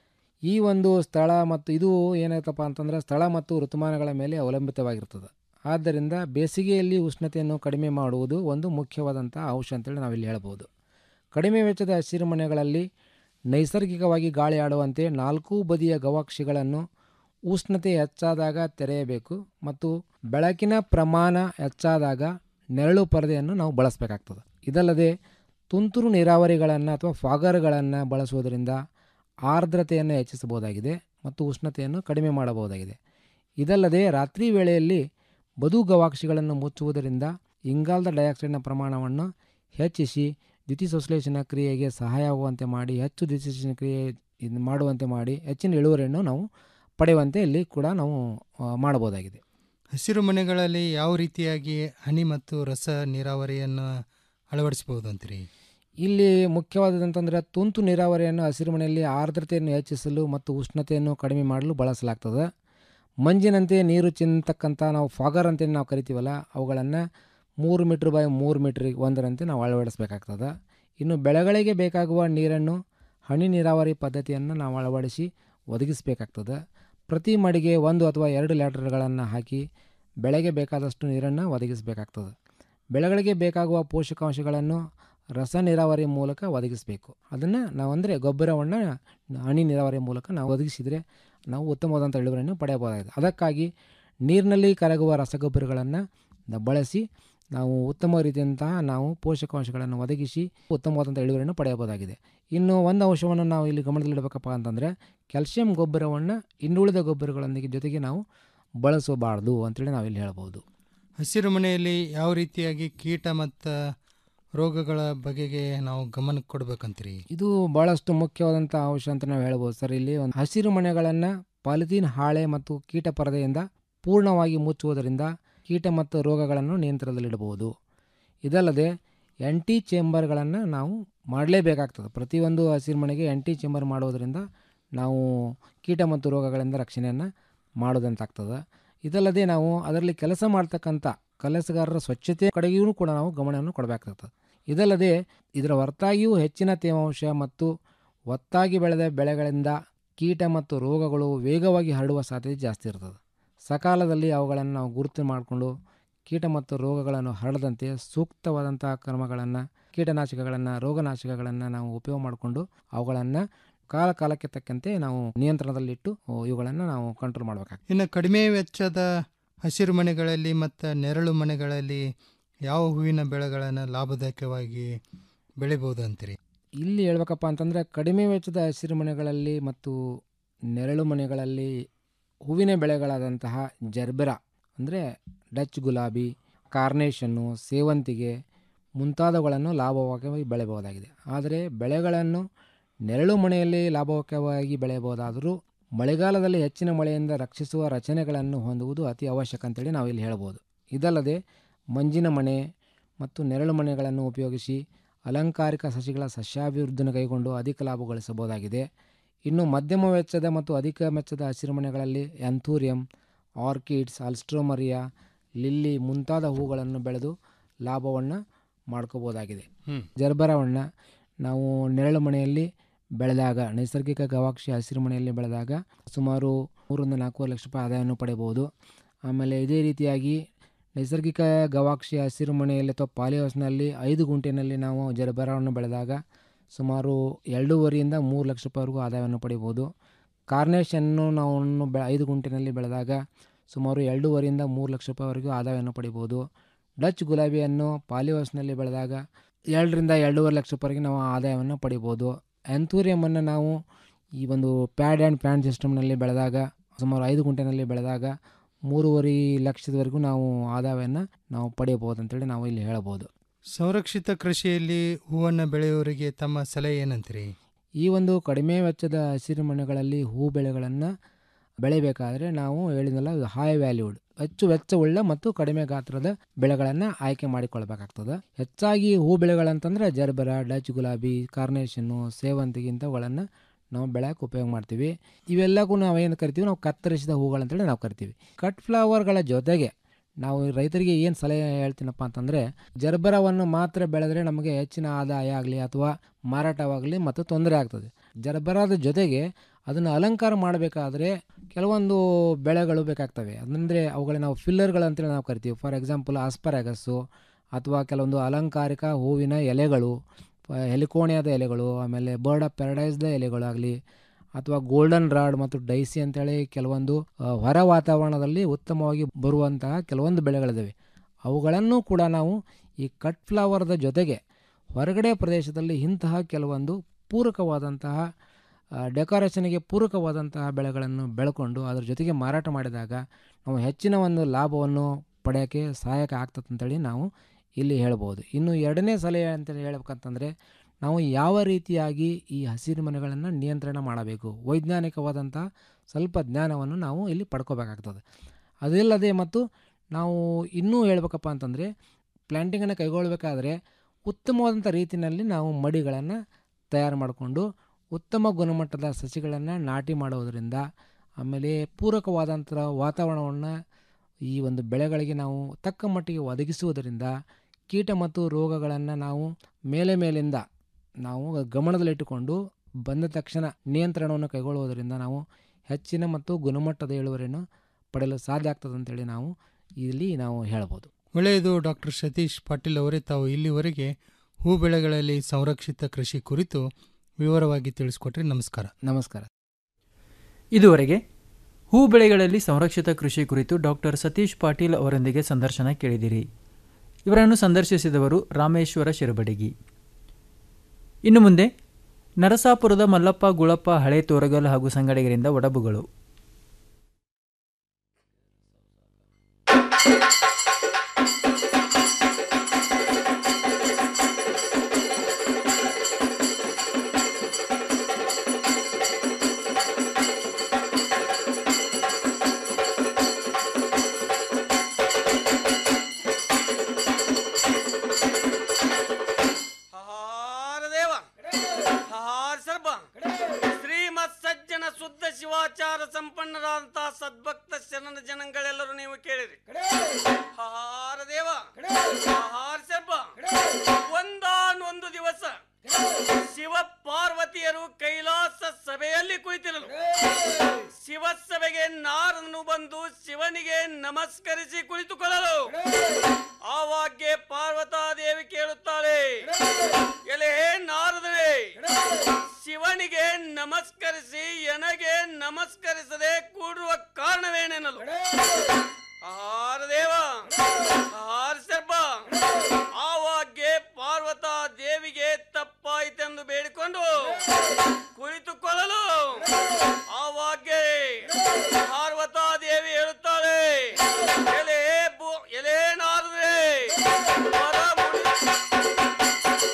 ಈ ಒಂದು ಸ್ಥಳ ಮತ್ತು ಇದು ಏನಾಯ್ತಪ್ಪ ಅಂತಂದರೆ ಸ್ಥಳ ಮತ್ತು ಋತುಮಾನಗಳ ಮೇಲೆ ಅವಲಂಬಿತವಾಗಿರ್ತದೆ ಆದ್ದರಿಂದ ಬೇಸಿಗೆಯಲ್ಲಿ ಉಷ್ಣತೆಯನ್ನು ಕಡಿಮೆ ಮಾಡುವುದು ಒಂದು ಮುಖ್ಯವಾದಂಥ ಅಂಶ ಅಂತೇಳಿ ನಾವಿಲ್ಲಿ ಹೇಳ್ಬೋದು ಕಡಿಮೆ ವೆಚ್ಚದ ಹಸಿರು ಮನೆಗಳಲ್ಲಿ ನೈಸರ್ಗಿಕವಾಗಿ ಗಾಳಿ ಆಡುವಂತೆ ನಾಲ್ಕು ಬದಿಯ ಗವಾಕ್ಷಿಗಳನ್ನು ಉಷ್ಣತೆ ಹೆಚ್ಚಾದಾಗ ತೆರೆಯಬೇಕು ಮತ್ತು ಬೆಳಕಿನ ಪ್ರಮಾಣ ಹೆಚ್ಚಾದಾಗ ನೆರಳು ಪರದೆಯನ್ನು ನಾವು ಬಳಸಬೇಕಾಗ್ತದೆ ಇದಲ್ಲದೆ ತುಂತುರು ನೀರಾವರಿಗಳನ್ನು ಅಥವಾ ಫಾಗರ್ಗಳನ್ನು ಬಳಸುವುದರಿಂದ ಆರ್ದ್ರತೆಯನ್ನು ಹೆಚ್ಚಿಸಬಹುದಾಗಿದೆ ಮತ್ತು ಉಷ್ಣತೆಯನ್ನು ಕಡಿಮೆ ಮಾಡಬಹುದಾಗಿದೆ ಇದಲ್ಲದೆ ರಾತ್ರಿ ವೇಳೆಯಲ್ಲಿ ಬದು ಗವಾಕ್ಷಿಗಳನ್ನು ಮುಚ್ಚುವುದರಿಂದ ಇಂಗಾಲದ ಡೈಆಕ್ಸೈಡ್ನ ಪ್ರಮಾಣವನ್ನು ಹೆಚ್ಚಿಸಿ ದ್ಯುತಿಸಂಶ್ಲೇಷಣ ಕ್ರಿಯೆಗೆ ಸಹಾಯವಾಗುವಂತೆ ಮಾಡಿ ಹೆಚ್ಚು ದ್ಯುತಿಸಂಶ್ಲೇಷಣ ಕ್ರಿಯೆ ಇದ್ ಮಾಡುವಂತೆ ಮಾಡಿ ಹೆಚ್ಚಿನ ಇಳುವರಿಯನ್ನು ನಾವು ಪಡೆಯುವಂತೆ ಇಲ್ಲಿ ಕೂಡ ನಾವು ಆ, ಮಾಡಬಹುದಾಗಿದೆ
ಹಸಿರು ಮನೆಗಳಲ್ಲಿ ಯಾವ ರೀತಿಯಾಗಿ ಹನಿ ಮತ್ತು ರಸ ನೀರಾವರಿಯನ್ನು ಅಳವಡಿಸಬಹುದು ಅಂತೀರಿ
ಇಲ್ಲಿ ಮುಖ್ಯವಾದದಂತಂದರೆ ತುಂತು ನೀರಾವರಿಯನ್ನು ಹಸಿರು ಮನೆಯಲ್ಲಿ ಆರ್ದ್ರತೆಯನ್ನು ಹೆಚ್ಚಿಸಲು ಮತ್ತು ಉಷ್ಣತೆಯನ್ನು ಕಡಿಮೆ ಮಾಡಲು ಬಳಸಲಾಗ್ತದೆ ಮಂಜಿನಂತೆ ನೀರು ಚಿಂತಕ್ಕಂಥ ನಾವು ಫಾಗರ್ ಅಂತೇನು ನಾವು ಕರಿತೀವಲ್ಲ ಅವುಗಳನ್ನು ಮೂರು ಮೀಟ್ರ್ ಬೈ ಮೂರು ಮೀಟ್ರಿಗೆ ಒಂದರಂತೆ ನಾವು ಅಳವಡಿಸಬೇಕಾಗ್ತದೆ ಇನ್ನು ಬೆಳೆಗಳಿಗೆ ಬೇಕಾಗುವ ನೀರನ್ನು ಹನಿ ನೀರಾವರಿ ಪದ್ಧತಿಯನ್ನು ನಾವು ಅಳವಡಿಸಿ ಒದಗಿಸಬೇಕಾಗ್ತದೆ ಪ್ರತಿ ಮಡಿಗೆ ಒಂದು ಅಥವಾ ಎರಡು ಲೀಟರ್ಗಳನ್ನು ಹಾಕಿ ಬೆಳೆಗೆ ಬೇಕಾದಷ್ಟು ನೀರನ್ನು ಒದಗಿಸಬೇಕಾಗ್ತದೆ ಬೆಳೆಗಳಿಗೆ ಬೇಕಾಗುವ ಪೋಷಕಾಂಶಗಳನ್ನು ರಸ ನೀರಾವರಿ ಮೂಲಕ ಒದಗಿಸಬೇಕು ಅದನ್ನು ನಾವು ಅಂದರೆ ಗೊಬ್ಬರವನ್ನು ಹನಿ ನೀರಾವರಿ ಮೂಲಕ ನಾವು ಒದಗಿಸಿದರೆ ನಾವು ಉತ್ತಮವಾದಂಥ ಇಳುವರಿಯನ್ನು ಪಡೆಯಬಹುದಾಗಿದೆ ಅದಕ್ಕಾಗಿ ನೀರಿನಲ್ಲಿ ಕರಗುವ ರಸಗೊಬ್ಬರಗಳನ್ನು ನ- ಬಳಸಿ ನಾವು ಉತ್ತಮ ರೀತಿಯಂತಹ ನಾವು ಪೋಷಕಾಂಶಗಳನ್ನು ಒದಗಿಸಿ ಉತ್ತಮವಾದಂಥ ಇಳುವರಿಯನ್ನು ಪಡೆಯಬಹುದಾಗಿದೆ ಇನ್ನು ಒಂದು ಅಂಶವನ್ನು ನಾವು ಇಲ್ಲಿ ಗಮನದಲ್ಲಿಡಬೇಕಪ್ಪ ಅಂತಂದರೆ ಕ್ಯಾಲ್ಸಿಯಂ ಗೊಬ್ಬರವನ್ನು ಇನ್ನುಳಿದ ಗೊಬ್ಬರಗಳೊಂದಿಗೆ ಜೊತೆಗೆ ನಾವು ಬಳಸಬಾರ್ದು ಅಂತೇಳಿ ನಾವಿಲ್ಲಿ ಹೇಳ್ಬೋದು
ಹಸಿರು ಮನೆಯಲ್ಲಿ ಯಾವ ರೀತಿಯಾಗಿ ಕೀಟ ಮತ್ತು ರೋಗಗಳ ಬಗೆಗೆ ನಾವು ಗಮನ ಕೊಡ್ಬೇಕಂತೀರಿ
ಇದು ಭಾಳಷ್ಟು ಮುಖ್ಯವಾದಂಥ ಅಂಶ ಅಂತ ನಾವು ಹೇಳ್ಬೋದು ಸರ್ ಇಲ್ಲಿ ಒಂದು ಹಸಿರು ಮನೆಗಳನ್ನು ಪಾಲಿಥೀನ್ ಹಾಳೆ ಮತ್ತು ಕೀಟ ಪರದೆಯಿಂದ ಪೂರ್ಣವಾಗಿ ಮುಚ್ಚುವುದರಿಂದ ಕೀಟ ಮತ್ತು ರೋಗಗಳನ್ನು ನಿಯಂತ್ರಣದಲ್ಲಿಡಬಹುದು ಇದಲ್ಲದೆ ಎಂಟಿ ಚೇಂಬರ್ಗಳನ್ನು ನಾವು ಮಾಡಲೇಬೇಕಾಗ್ತದೆ ಪ್ರತಿಯೊಂದು ಹಸಿರು ಮನೆಗೆ ಎಂಟಿ ಚೇಂಬರ್ ಮಾಡೋದರಿಂದ ನಾವು ಕೀಟ ಮತ್ತು ರೋಗಗಳಿಂದ ರಕ್ಷಣೆಯನ್ನು ಮಾಡೋದಂತಾಗ್ತದೆ ಇದಲ್ಲದೆ ನಾವು ಅದರಲ್ಲಿ ಕೆಲಸ ಮಾಡ್ತಕ್ಕಂಥ ಕೆಲಸಗಾರರ ಸ್ವಚ್ಛತೆ ಕಡೆಗೂ ಕೂಡ ನಾವು ಗಮನವನ್ನು ಕೊಡಬೇಕಾಗ್ತದೆ ಇದಲ್ಲದೆ ಇದರ ಹೊರತಾಗಿಯೂ ಹೆಚ್ಚಿನ ತೇವಾಂಶ ಮತ್ತು ಒತ್ತಾಗಿ ಬೆಳೆದ ಬೆಳೆಗಳಿಂದ ಕೀಟ ಮತ್ತು ರೋಗಗಳು ವೇಗವಾಗಿ ಹರಡುವ ಸಾಧ್ಯತೆ ಜಾಸ್ತಿ ಇರ್ತದೆ ಸಕಾಲದಲ್ಲಿ ಅವುಗಳನ್ನು ನಾವು ಗುರುತು ಮಾಡಿಕೊಂಡು ಕೀಟ ಮತ್ತು ರೋಗಗಳನ್ನು ಹರಡದಂತೆ ಸೂಕ್ತವಾದಂಥ ಕ್ರಮಗಳನ್ನು ಕೀಟನಾಶಕಗಳನ್ನು ರೋಗನಾಶಕಗಳನ್ನು ನಾವು ಉಪಯೋಗ ಮಾಡಿಕೊಂಡು ಅವುಗಳನ್ನು ಕಾಲ ಕಾಲಕ್ಕೆ ತಕ್ಕಂತೆ ನಾವು ನಿಯಂತ್ರಣದಲ್ಲಿಟ್ಟು ಇವುಗಳನ್ನು ನಾವು ಕಂಟ್ರೋಲ್ ಮಾಡಬೇಕಾಗ್ತದೆ
ಇನ್ನು ಕಡಿಮೆ ವೆಚ್ಚದ ಹಸಿರು ಮನೆಗಳಲ್ಲಿ ಮತ್ತು ನೆರಳು ಮನೆಗಳಲ್ಲಿ ಯಾವ ಹೂವಿನ ಬೆಳೆಗಳನ್ನು ಲಾಭದಾಯಕವಾಗಿ ಬೆಳಿಬೋದು ಅಂತೀರಿ
ಇಲ್ಲಿ ಹೇಳ್ಬೇಕಪ್ಪ ಅಂತಂದರೆ ಕಡಿಮೆ ವೆಚ್ಚದ ಹಸಿರು ಮನೆಗಳಲ್ಲಿ ಮತ್ತು ನೆರಳು ಮನೆಗಳಲ್ಲಿ ಹೂವಿನ ಬೆಳೆಗಳಾದಂತಹ ಜರ್ಬೆರಾ ಅಂದರೆ ಡಚ್ ಗುಲಾಬಿ ಕಾರ್ನೇಷನ್ನು ಸೇವಂತಿಗೆ ಮುಂತಾದವುಗಳನ್ನು ಲಾಭವಾಗಿ ಬೆಳೆಯಬಹುದಾಗಿದೆ ಆದರೆ ಬೆಳೆಗಳನ್ನು ನೆರಳು ಮನೆಯಲ್ಲಿ ಲಾಭಕವಾಗಿ ಬೆಳೆಯಬಹುದಾದರೂ ಮಳೆಗಾಲದಲ್ಲಿ ಹೆಚ್ಚಿನ ಮಳೆಯಿಂದ ರಕ್ಷಿಸುವ ರಚನೆಗಳನ್ನು ಹೊಂದುವುದು ಅತಿ ಅವಶ್ಯಕ ಅಂತೇಳಿ ನಾವು ಇಲ್ಲಿ ಹೇಳ್ಬೋದು ಇದಲ್ಲದೆ ಮಂಜಿನ ಮನೆ ಮತ್ತು ನೆರಳು ಮನೆಗಳನ್ನು ಉಪಯೋಗಿಸಿ ಅಲಂಕಾರಿಕ ಸಸಿಗಳ ಸಸ್ಯಾಭಿವೃದ್ಧಿಯನ್ನು ಕೈಗೊಂಡು ಅಧಿಕ ಲಾಭ ಗಳಿಸಬಹುದಾಗಿದೆ ಇನ್ನು ಮಧ್ಯಮ ವೆಚ್ಚದ ಮತ್ತು ಅಧಿಕ ವೆಚ್ಚದ ಹಸಿರು ಮನೆಗಳಲ್ಲಿ ಆ್ಯಂಥೂರಿಯಂ ಆರ್ಕಿಡ್ಸ್ ಅಲ್ಸ್ಟ್ರೋಮರಿಯಾ ಲಿಲ್ಲಿ ಮುಂತಾದ ಹೂಗಳನ್ನು ಬೆಳೆದು ಲಾಭವನ್ನು ಮಾಡ್ಕೋಬೋದಾಗಿದೆ
ಹ್ಮ್.
ಜರ್ಬರವನ್ನು ನಾವು ನೆರಳು ಮನೆಯಲ್ಲಿ ಬೆಳೆದಾಗ ನೈಸರ್ಗಿಕ ಗವಾಕ್ಷಿ ಹಸಿರು ಮನೆಯಲ್ಲಿ ಬೆಳೆದಾಗ ಸುಮಾರು ಮೂರರಿಂದ ನಾಲ್ಕೂವರೆ ಲಕ್ಷ ರೂಪಾಯಿ ಆದಾಯವನ್ನು ಪಡೆಯಬಹುದು ಆಮೇಲೆ ಇದೇ ರೀತಿಯಾಗಿ ನೈಸರ್ಗಿಕ ಗವಾಕ್ಷಿ ಹಸಿರು ಮನೆಯಲ್ಲಿ ಅಥವಾ ಪಾಲಿಹೌಸ್ನಲ್ಲಿ ಐದು ಗುಂಟೆನಲ್ಲಿ ನಾವು ಜರಬರವನ್ನು ಬೆಳೆದಾಗ ಸುಮಾರು ಎರಡೂವರೆಯಿಂದ ಮೂರು ಲಕ್ಷ ರೂಪಾಯಿವರೆಗೂ ಆದಾಯವನ್ನು ಪಡಿಬೋದು ಕಾರ್ನೇಷನ್ನು ನಾವು ಬೆ ಐದು ಗುಂಟೆನಲ್ಲಿ ಬೆಳೆದಾಗ ಸುಮಾರು ಎರಡೂವರೆಯಿಂದ ಮೂರು ಲಕ್ಷ ರೂಪಾಯಿವರೆಗೂ ಆದಾಯವನ್ನು ಪಡಿಬೋದು ಡಚ್ ಗುಲಾಬಿಯನ್ನು ಪಾಲಿಹೌಸ್ನಲ್ಲಿ ಬೆಳೆದಾಗ ಎರಡರಿಂದ ಎರಡೂವರೆ ಲಕ್ಷ ರೂಪಾಯಿಗೆ ನಾವು ಆದಾಯವನ್ನು ಪಡಿಬೋದು ಆ್ಯಂಥೂರಿಯಮನ್ನು ನಾವು ಈ ಒಂದು ಪ್ಯಾಡ್ ಆ್ಯಂಡ್ ಪ್ಯಾನ್ ಸಿಸ್ಟಮ್ನಲ್ಲಿ ಬೆಳೆದಾಗ ಸುಮಾರು ಐದು ಗುಂಟೆನಲ್ಲಿ ಬೆಳೆದಾಗ ಮೂರುವರೆ ಲಕ್ಷದವರೆಗೂ ನಾವು ಆದಾಯವನ್ನು ನಾವು ಪಡೆಯಬಹುದು ಅಂತೇಳಿ ನಾವು ಇಲ್ಲಿ ಹೇಳಬಹುದು
ಸಂರಕ್ಷಿತ ಕೃಷಿಯಲ್ಲಿ ಹೂವನ್ನು ಬೆಳೆಯುವವರಿಗೆ ತಮ್ಮ ಸಲಹೆ ಏನಂತೀರಿ
ಈ ಒಂದು ಕಡಿಮೆ ವೆಚ್ಚದ ಹಸಿರು ಮನೆಗಳಲ್ಲಿ ಹೂ ಬೆಳೆಗಳನ್ನು ಬೆಳಿಬೇಕಾದ್ರೆ ನಾವು ಹೇಳಿದ್ನಲ್ಲ ಹೈ ವ್ಯಾಲ್ಯೂಡ್ ಹೆಚ್ಚು ವೆಚ್ಚವುಳ್ಳ ಮತ್ತು ಕಡಿಮೆ ಗಾತ್ರದ ಬೆಳೆಗಳನ್ನು ಆಯ್ಕೆ ಮಾಡಿಕೊಳ್ಬೇಕಾಗ್ತದೆ ಹೆಚ್ಚಾಗಿ ಹೂ ಬೆಳೆಗಳಂತಂದ್ರೆ ಜರ್ಬರ ಡಚ್ ಗುಲಾಬಿ ಕಾರ್ನೇಷನ್ನು ಸೇವಂತಿಗೆ ಇಂಥವುಗಳನ್ನು ನಾವು ಬೆಳೆಯಕ್ಕೆ ಉಪಯೋಗ ಮಾಡ್ತೀವಿ ಇವೆಲ್ಲಕ್ಕೂ ನಾವು ಏನು ಕರಿತೀವಿ ನಾವು ಕತ್ತರಿಸಿದ ಹೂಗಳಂತೇಳಿ ನಾವು ಕರಿತೀವಿ ಕಟ್ ಫ್ಲವರ್ಗಳ ಜೊತೆಗೆ ನಾವು ರೈತರಿಗೆ ಏನು ಸಲಹೆ ಹೇಳ್ತೀನಪ್ಪ ಅಂತಂದರೆ ಜರ್ಬರವನ್ನು ಮಾತ್ರ ಬೆಳೆದ್ರೆ ನಮಗೆ ಹೆಚ್ಚಿನ ಆದಾಯ ಆಗಲಿ ಅಥವಾ ಮಾರಾಟವಾಗಲಿ ಮತ್ತು ತೊಂದರೆ ಆಗ್ತದೆ ಜರ್ಬರದ ಜೊತೆಗೆ ಅದನ್ನು ಅಲಂಕಾರ ಮಾಡಬೇಕಾದ್ರೆ ಕೆಲವೊಂದು ಬೆಳೆಗಳು ಬೇಕಾಗ್ತವೆ ಅಂದರೆ ಅವುಗಳನ್ನ ನಾವು ಫಿಲ್ಲರ್ಗಳು ಅಂತೇಳಿ ನಾವು ಕರಿತೀವಿ ಫಾರ್ ಎಕ್ಸಾಂಪಲ್ ಆಸ್ಪರಾಗಸ್ಸು ಅಥವಾ ಕೆಲವೊಂದು ಅಲಂಕಾರಿಕ ಹೂವಿನ ಎಲೆಗಳು ಪ- ಹೆಲಿಕೋಣಿಯಾದ ಎಲೆಗಳು ಆಮೇಲೆ ಬರ್ಡ್ ಆಫ್ ಪ್ಯಾರಡೈಸ್ದ ಎಲೆಗಳಾಗಲಿ ಅಥವಾ ಗೋಲ್ಡನ್ ರಾಡ್ ಮತ್ತು ಡೈಸಿ ಅಂತೇಳಿ ಕೆಲವೊಂದು ಆ, ಹೊರ ವಾತಾವರಣದಲ್ಲಿ ಉತ್ತಮವಾಗಿ ಬರುವಂತಹ ಕೆಲವೊಂದು ಬೆಳೆಗಳಿದ್ದಾವೆ ಅವುಗಳನ್ನು ಕೂಡ ನಾವು ಈ ಕಟ್ ಫ್ಲವರ್ದ ಜೊತೆಗೆ ಹೊರಗಡೆ ಪ್ರದೇಶದಲ್ಲಿ ಇಂತಹ ಕೆಲವೊಂದು ಪೂರಕವಾದಂತಹ ಡೆಕೋರೇಷನ್ಗೆ ಪೂರಕವಾದಂತಹ ಬೆಳೆಗಳನ್ನು ಬೆಳ್ಕೊಂಡು ಅದ್ರ ಜೊತೆಗೆ ಮಾರಾಟ ಮಾಡಿದಾಗ ನಾವು ಹೆಚ್ಚಿನ ಒಂದು ಲಾಭವನ್ನು ಪಡೆಯೋಕ್ಕೆ ಸಹಾಯಕ ಆಗ್ತದೆ ಅಂತೇಳಿ ನಾವು ಇಲ್ಲಿ ಹೇಳ್ಬೋದು ಇನ್ನು ಎರಡನೇ ಸಲಹೆ ಅಂತೇಳಿ ಹೇಳ್ಬೇಕಂತಂದರೆ ನಾವು ಯಾವ ರೀತಿಯಾಗಿ ಈ ಹಸಿರು ಮನೆಗಳನ್ನು ನಿಯಂತ್ರಣ ಮಾಡಬೇಕು ವೈಜ್ಞಾನಿಕವಾದಂಥ ಸ್ವಲ್ಪ ಜ್ಞಾನವನ್ನು ನಾವು ಇಲ್ಲಿ ಪಡ್ಕೋಬೇಕಾಗ್ತದೆ ಅದಿಲ್ಲದೆ ಮತ್ತು ನಾವು ಇನ್ನೂ ಹೇಳ್ಬೇಕಪ್ಪ ಅಂತಂದರೆ ಪ್ಲ್ಯಾಂಟಿಂಗನ್ನು ಕೈಗೊಳ್ಳಬೇಕಾದ್ರೆ ಉತ್ತಮವಾದಂಥ ರೀತಿಯಲ್ಲಿ ನಾವು ಮಡಿಗಳನ್ನು ತಯಾರು ಮಾಡಿಕೊಂಡು ಉತ್ತಮ ಗುಣಮಟ್ಟದ ಸಸಿಗಳನ್ನು ನಾಟಿ ಮಾಡೋದರಿಂದ ಆಮೇಲೆ ಪೂರಕವಾದಂಥ ವಾತಾವರಣವನ್ನು ಈ ಒಂದು ಬೆಳೆಗಳಿಗೆ ನಾವು ತಕ್ಕ ಮಟ್ಟಿಗೆ ಒದಗಿಸುವುದರಿಂದ ಕೀಟ ಮತ್ತು ರೋಗಗಳನ್ನು ನಾವು ಮೇಲೆ ಮೇಲಿಂದ ನಾವು ಗಮನದಲ್ಲಿಟ್ಟುಕೊಂಡು ಬಂದ ತಕ್ಷಣ ನಿಯಂತ್ರಣವನ್ನು ಕೈಗೊಳ್ಳುವುದರಿಂದ ನಾವು ಹೆಚ್ಚಿನ ಮತ್ತು ಗುಣಮಟ್ಟದ ಇಳುವರಿಯನ್ನು ಪಡೆಯಲು ಸಾಧ್ಯ ಆಗ್ತದೆ ಅಂತೇಳಿ ನಾವು ಇಲ್ಲಿ ನಾವು ಹೇಳ್ಬೋದು
ಒಳ್ಳೆಯದು ಡಾಕ್ಟರ್ ಸತೀಶ್ ಪಾಟೀಲ್ ಅವರೇ ತಾವು ಇಲ್ಲಿವರೆಗೆ ಹೂ ಬೆಳೆಗಳಲ್ಲಿ ಸಂರಕ್ಷಿತ ಕೃಷಿ ಕುರಿತು ವಿವರವಾಗಿ ತಿಳಿಸ್ಕೊಟ್ರಿ ನಮಸ್ಕಾರ
ನಮಸ್ಕಾರ
ಇದುವರೆಗೆ ಹೂ ಬೆಳೆಗಳಲ್ಲಿ ಸಂರಕ್ಷಿತ ಕೃಷಿ ಕುರಿತು ಡಾಕ್ಟರ್ ಸತೀಶ್ ಪಾಟೀಲ್ ಅವರೊಂದಿಗೆ ಸಂದರ್ಶನ ಕೇಳಿದಿರಿ ಇವರನ್ನು ಸಂದರ್ಶಿಸಿದವರು ರಾಮೇಶ್ವರ ಶಿರಬಡಗಿ ಇನ್ನು ಮುಂದೆ ನರಸಾಪುರದ ಮಲ್ಲಪ್ಪ ಗುಳಪ್ಪ ಹಳೆ ತೋರಗಲ್ ಹಾಗೂ ಸಂಗಡಿಗರಿಂದ ಒಡಬುಗಳು
ಹಾರದೇವ ಹಾರ ಸರ್ಬ ಶ್ರೀಮತ್ ಸಜ್ಜನ ಶುದ್ಧ ಶಿವಾಚಾರ ಸಂಪನ್ನರಾದಂತಹ ಸದ್ಭಕ್ತ ಶರಣ ಜನಗಳೆಲ್ಲರೂ ನೀವು ಕೇಳಿರಿ ಹಾರದೇವ ಹಾರ ಸರ್ಬ ಒಂದಾನೊಂದು ದಿವಸ ಶಿವ ಪಾರ್ವತಿಯರು ಕೈಲಾಸ ಸಭೆಯಲ್ಲಿ ಕುಳಿತಿರಲು ಶಿವಸಭೆಗೆ ನಾರದನು ಬಂದು ಶಿವನಿಗೆ ನಮಸ್ಕರಿಸಿ ಕುಳಿತುಕೊಳ್ಳಲು ಆವಾಗ್ಯೆ ಪಾರ್ವತಾದೇವಿ ಕೇಳುತ್ತಾಳೆ ಎಲೆ ನಾರದನೇ ಶಿವನಿಗೆ ನಮಸ್ಕರಿಸಿ ಎನಗೆ ನಮಸ್ಕರಿಸದೆ ಕೂಡುವ ಕಾರಣವೇನೆನ್ನಲು ಆಹಾರದೇವ ಆಹಾರ ಸರ್ಪ ಆವಾಗ್ಯೆ ಪಾರ್ವತಾ ದೇವಿಗೆ ತಪ್ಪಾಯಿತೆಂದು ಬೇಡಿಕೊಂಡು ಕುಳಿತುಕೊಳ್ಳಲು ಆವಾಗ್ಯೆ ಪಾರ್ವತಾ ದೇವಿ ಹೇಳುತ್ತಾಳೆ ಎಲೆ ಬು- ಎಲೆ ನಾರದ್ರೆ ವರ ಮುಡಿ-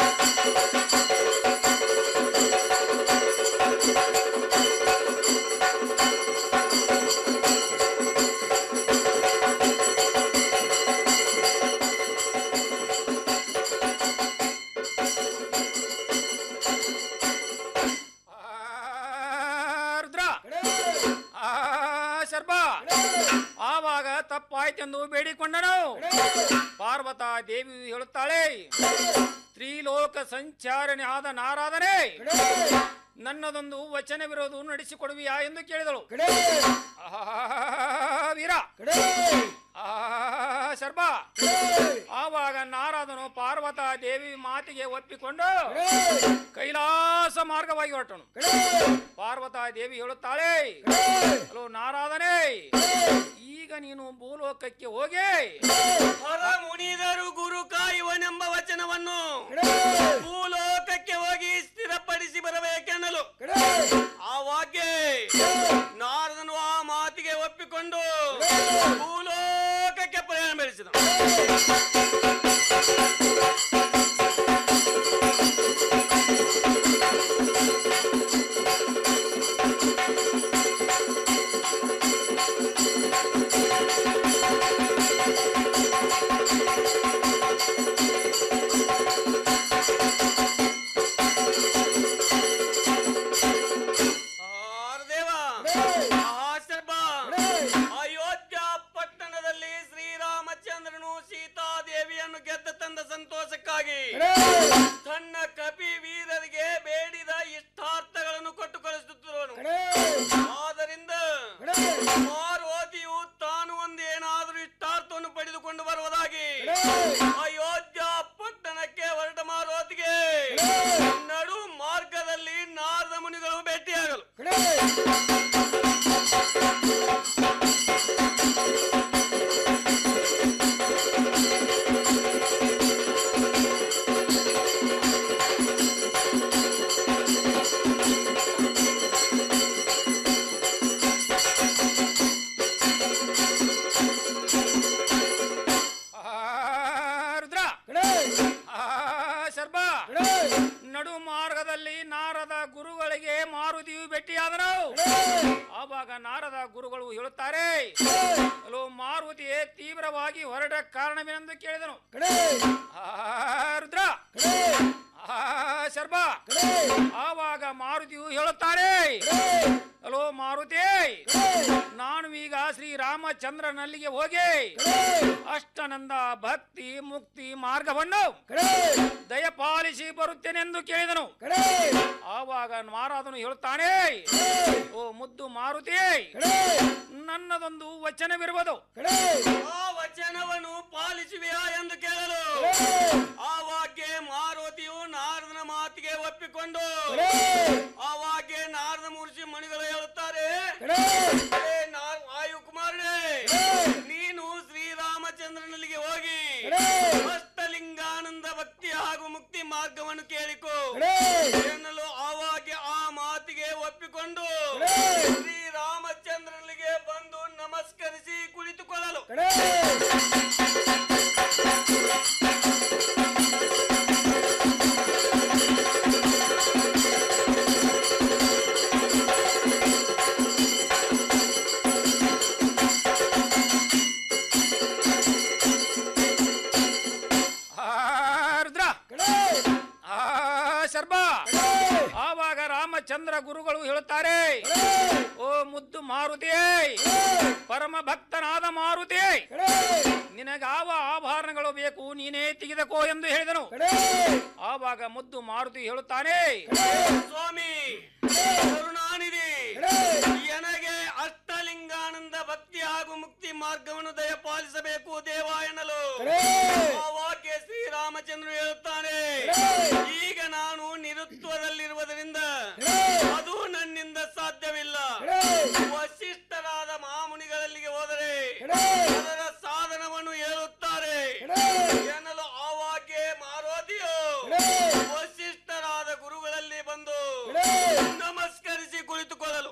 ರುದ್ರ ಆ ಸರ್ಪ ಆವಾಗ ತಪ್ಪಾಯ್ತೆಂದು ಬೇಡಿಕೊಂಡನು ಪಾರ್ವತ ದೇವಿ ಹೇಳುತ್ತಾಳೆ ತ್ರಿಲೋಕ ಸಂಚಾರಣೆ ಆದ ನಾರಾಧನೆ ನನ್ನದೊಂದು ವಚನವಿರೋದು ನಡೆಸಿಕೊಡುವಿಯಾ ಎಂದು ಕೇಳಿದಳು ಆಹಾ, ವೀರ ಆ ಸರ್ಪ ಆವಾಗ ನಾರದನು ಪಾರ್ವತ ದೇವಿ ಮಾತಿಗೆ ಒಪ್ಪಿಕೊಂಡು ಕೈಲಾಸ ಮಾರ್ಗವಾಗಿ ಹೊರಟನು ಪಾರ್ವತ ದೇವಿ ಹೇಳುತ್ತಾಳೆ ಹಲೋ ನಾರಾದನೇ ಈಗ ನೀನು ಭೂಲೋಕಕ್ಕೆ ಹೋಗಿ
ಹೊರ ಮುನಿದರು ಗುರು ಕಾಯುವನೆಂಬ ವಚನವನ್ನು ಭೂಲೋಕಕ್ಕೆ ಹೋಗಿ ಸ್ಥಿರಪಡಿಸಿ ಬರಬೇಕೆನ್ನಲು ಆವಾಗ್ಯೆ ನಾರದನು ಆ ಮಾತಿಗೆ ಒಪ್ಪಿಕೊಂಡು ಭೂಲೋಕಕ್ಕೆ ಪ್ರಯಾಣ ಬೆಳೆಸಿದ ಆಹಾರದೇವ ಆಹಾಸರ್ಪ ಅಯೋಧ್ಯ ಪಟ್ಟಣದಲ್ಲಿ ಶ್ರೀರಾಮಚಂದ್ರ ಗೆದ್ದ ತಂದ ಸಂತೋಷಕ್ಕಾಗಿ ತನ್ನ ಕಪಿ ವೀರರಿಗೆ ಬೇಡಿದ ಇಷ್ಟಾರ್ಥಗಳನ್ನು ಕೊಟ್ಟು ಕಳಿಸುತ್ತಿರುವನು ಆದ್ದರಿಂದ ಪಾರ್ವತಿಯು ತಾನು ಒಂದು ಏನಾದರೂ ಇಷ್ಟಾರ್ಥವನ್ನು ಪಡೆದುಕೊಂಡು ಬರುವುದಾಗಿ ಅಯೋಧ್ಯ ಪಟ್ಟಣಕ್ಕೆ ಹೊರಟ ಮಾರುವತಿಗೆ ನಡು ಮಾರ್ಗದಲ್ಲಿ ನಾರದ ಮುನಿಗಳು ಭೇಟಿಯಾಗಲು
ಆ, ರುದ್ರ ಆ, ಶರ್ಬ ನಡು ಮಾರ್ಗದಲ್ಲಿ ನಾರದ ಗುರುಗಳಿಗೆ ಮಾರುತಿಯು ಭೇಟಿಯಾದನು ಆವಾಗ ನಾರದ ಗುರುಗಳು ಹೇಳುತ್ತಾರೆ ಹಲೋ ಮಾರುತಿಯೇ ತೀವ್ರವಾಗಿ ಹೊರಟ ಕಾರಣವೇನೆಂದು ಕೇಳಿದನು ಆ, ರುದ್ರ ಆ, ಶರ್ಬ ಆವಾಗ ಮಾರುತಿಯು ಹೇಳುತ್ತಾರೆ ಹಲೋ ಮಾರುತಿ ನಾನು ಈಗ ಶ್ರೀರಾಮಚಂದ್ರನಲ್ಲಿಗೆ ಹೋಗಿ ಅಷ್ಟನಂದ ಭಕ್ತಿ ಮುಕ್ತಿ ಮಾರ್ಗವನ್ನು ದಯಪಾಲಿಸಿ ಬರುತ್ತೇನೆಂದು ಕೇಳಿದನು ಆವಾಗ ಮಾರಾದನು ಹೇಳುತ್ತಾನೆ ಓ ಮುದ್ದು ಮಾರುತಿ ನನ್ನದೊಂದು ವಚನವಿರುವುದು
ಆ ವಚನವನ್ನು ಪಾಲಿಸುವೆಯಾ ಎಂದು ಕೇಳಲು ಆವಾಗೆ ಮಾರುತಿಯು ನಾರದನ ಮಾತಿಗೆ ಒಪ್ಪಿಕೊಂಡು ಆವಾಗೆ ನಾರದ ಮೂರ್ತಿ ಮಣಿಗಳು ಹೇಳುತ್ತಾರೆ "ಏ ನಾ- ವಾಯುಕುಮಾರನೇ ನೀನು ಶ್ರೀರಾಮಚಂದ್ರನಲ್ಲಿಗೆ ಹೋಗಿ ಅಷ್ಟಲಿಂಗಾನಂದ ಭಕ್ತಿ ಹಾಗೂ ಮುಕ್ತಿ ಮಾರ್ಗವನ್ನು ಕೇಳಿಕೋ ಎನ್ನಲು ಆವಾಗೆ ಆ ಮಾತಿಗೆ ಒಪ್ಪಿಕೊಂಡು ಶ್ರೀರಾಮಚಂದ್ರನಿಗೆ ಬಂದು ನಮಸ್ಕರಿಸಿ ಕುಳಿತುಕೊಳ್ಳಲು
ಆ, ರುದ್ರ ಆ, ಶರ್ಬ ಆವಾಗ ರಾಮಚಂದ್ರ ಗುರುಗಳು ಹೇಳುತ್ತಾರೆ ಓ ಮುದ್ದು ಮಾರುತಿ ಪರಮ ಭಕ್ತನಾದ ಮಾರುತಿ ನಿನಗಾವ ಆಭರಣಗಳು ಬೇಕು ನೀನೇ ತೆಗೆದಕೋ ಎಂದು ಹೇಳಿದನು ಆವಾಗ ಮುದ್ದು ಮಾರುತಿ ಹೇಳುತ್ತಾನೆ
ಸ್ವಾಮಿ ಕರುಣಾನಿಧಿ ನನಗೆ ಅಷ್ಟಲಿಂಗಾನಂದ ಭಕ್ತಿ ಹಾಗೂ ಮುಕ್ತಿ ಮಾರ್ಗವನ್ನು ದಯಪಾಲಿಸಬೇಕು ದೇವ ಎನ್ನಲು ಆ ವಾಕ್ಯ ಶ್ರೀರಾಮಚಂದ್ರ ಹೇಳುತ್ತಾನೆ ಈಗ ನಾನು ನಿರುತ್ವದಲ್ಲಿರುವುದರಿಂದ ಅದು ನನ್ನಿಂದ ಸಾಧ್ಯವಿಲ್ಲ ವಶಿಷ್ಠರಾದ ಮಹಾಮುನಿಗಳಲ್ಲಿಗೆ ಹೋದರೆ ಅದರ ಸಾಧನವನ್ನು ಹೇಳುತ್ತಾರೆ ಎನ್ನಲು ಆ ವಾಕ್ಯ ಮಾರೋದಿಯೋ ವಶಿಷ್ಠರಾದ ಗುರುಗಳಲ್ಲಿ ಬಂದು ನಮಸ್ಕರಿಸಿ ಕುಳಿತುಕೊಳ್ಳಲು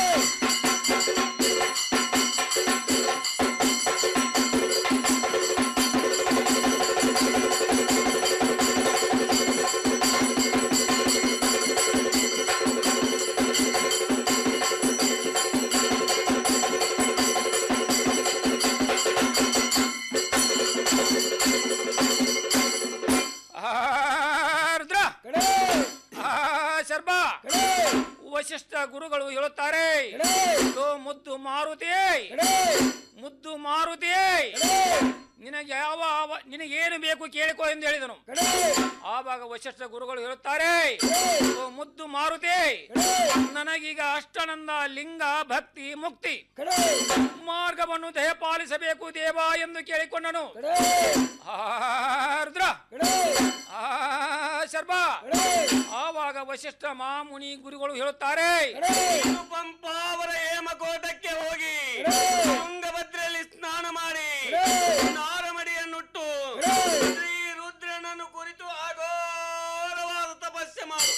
ಆ, ರುದ್ರ ಆ, ಶರ್ಬ ವಶಿಷ್ಠ ಗುರುಗಳು ಹೇಳುತ್ತಾರೆ ಓ ಮುದ್ದು ಮಾರುತಿ ಮುದ್ದು ಮಾರುತಿ ನಿನಗೆ ಯಾವ ಆವ- ನಿನಗೇನು ಬೇಕು ಕೇಳಿಕೋ ಎಂದು ಹೇಳಿದನು ಆವಾಗ ವಶಿಷ್ಠ ಗುರುಗಳು ಹೇಳುತ್ತಾರೆ ಓ ಮುದ್ದು ಮಾರುತಿ ನನಗೀಗ ಅಷ್ಟನಂದ ಲಿಂಗ ಭಕ್ತಿ ಮುಕ್ತಿ ಮಾರ್ಗವನ್ನು ದಯಪಾಲಿಸಬೇಕು ದೇವ ಎಂದು ಕೇಳಿಕೊಂಡನು ಆ, ರುದ್ರ ಆ, ಶರ್ಮ ಆವಾಗ ವಶಿಷ್ಠ ಮಾಮುನಿ ಗುರುಗಳು ಹೇಳುತ್ತಾರೆ
ಇನ್ನು ಪಂಪಾವರ ಹೇಮಕೋಟಕ್ಕೆ ಹೋಗಿ ತುಂಗಭದ್ರೆಯಲ್ಲಿ ಸ್ನಾನ ಮಾಡಿ ನಾರಮಡಿಯನ್ನುಟ್ಟು ಶ್ರೀ ರುದ್ರನನ್ನು ಕುರಿತು ಅಘೋರವಾದ ತಪಸ್ಸೆ ಮಾಡು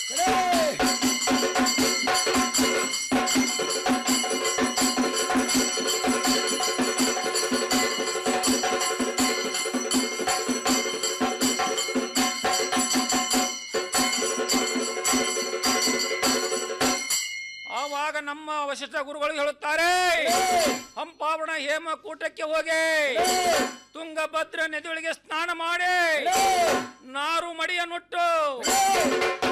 ಆವಾಗ ನಮ್ಮ ವಶಿಷ್ಠ ಗುರುಗಳು ಹೇಳುತ್ತಾರೆ ಹಂಪಾವಣ ಹೇಮಕೂಟಕ್ಕೆ ಹೋಗಿ ತುಂಗಭದ್ರ ನದಿಯೊಳಗೆ ಸ್ನಾನ ಮಾಡಿ ನಾರು ಮಡಿಯನ್ನುಟ್ಟು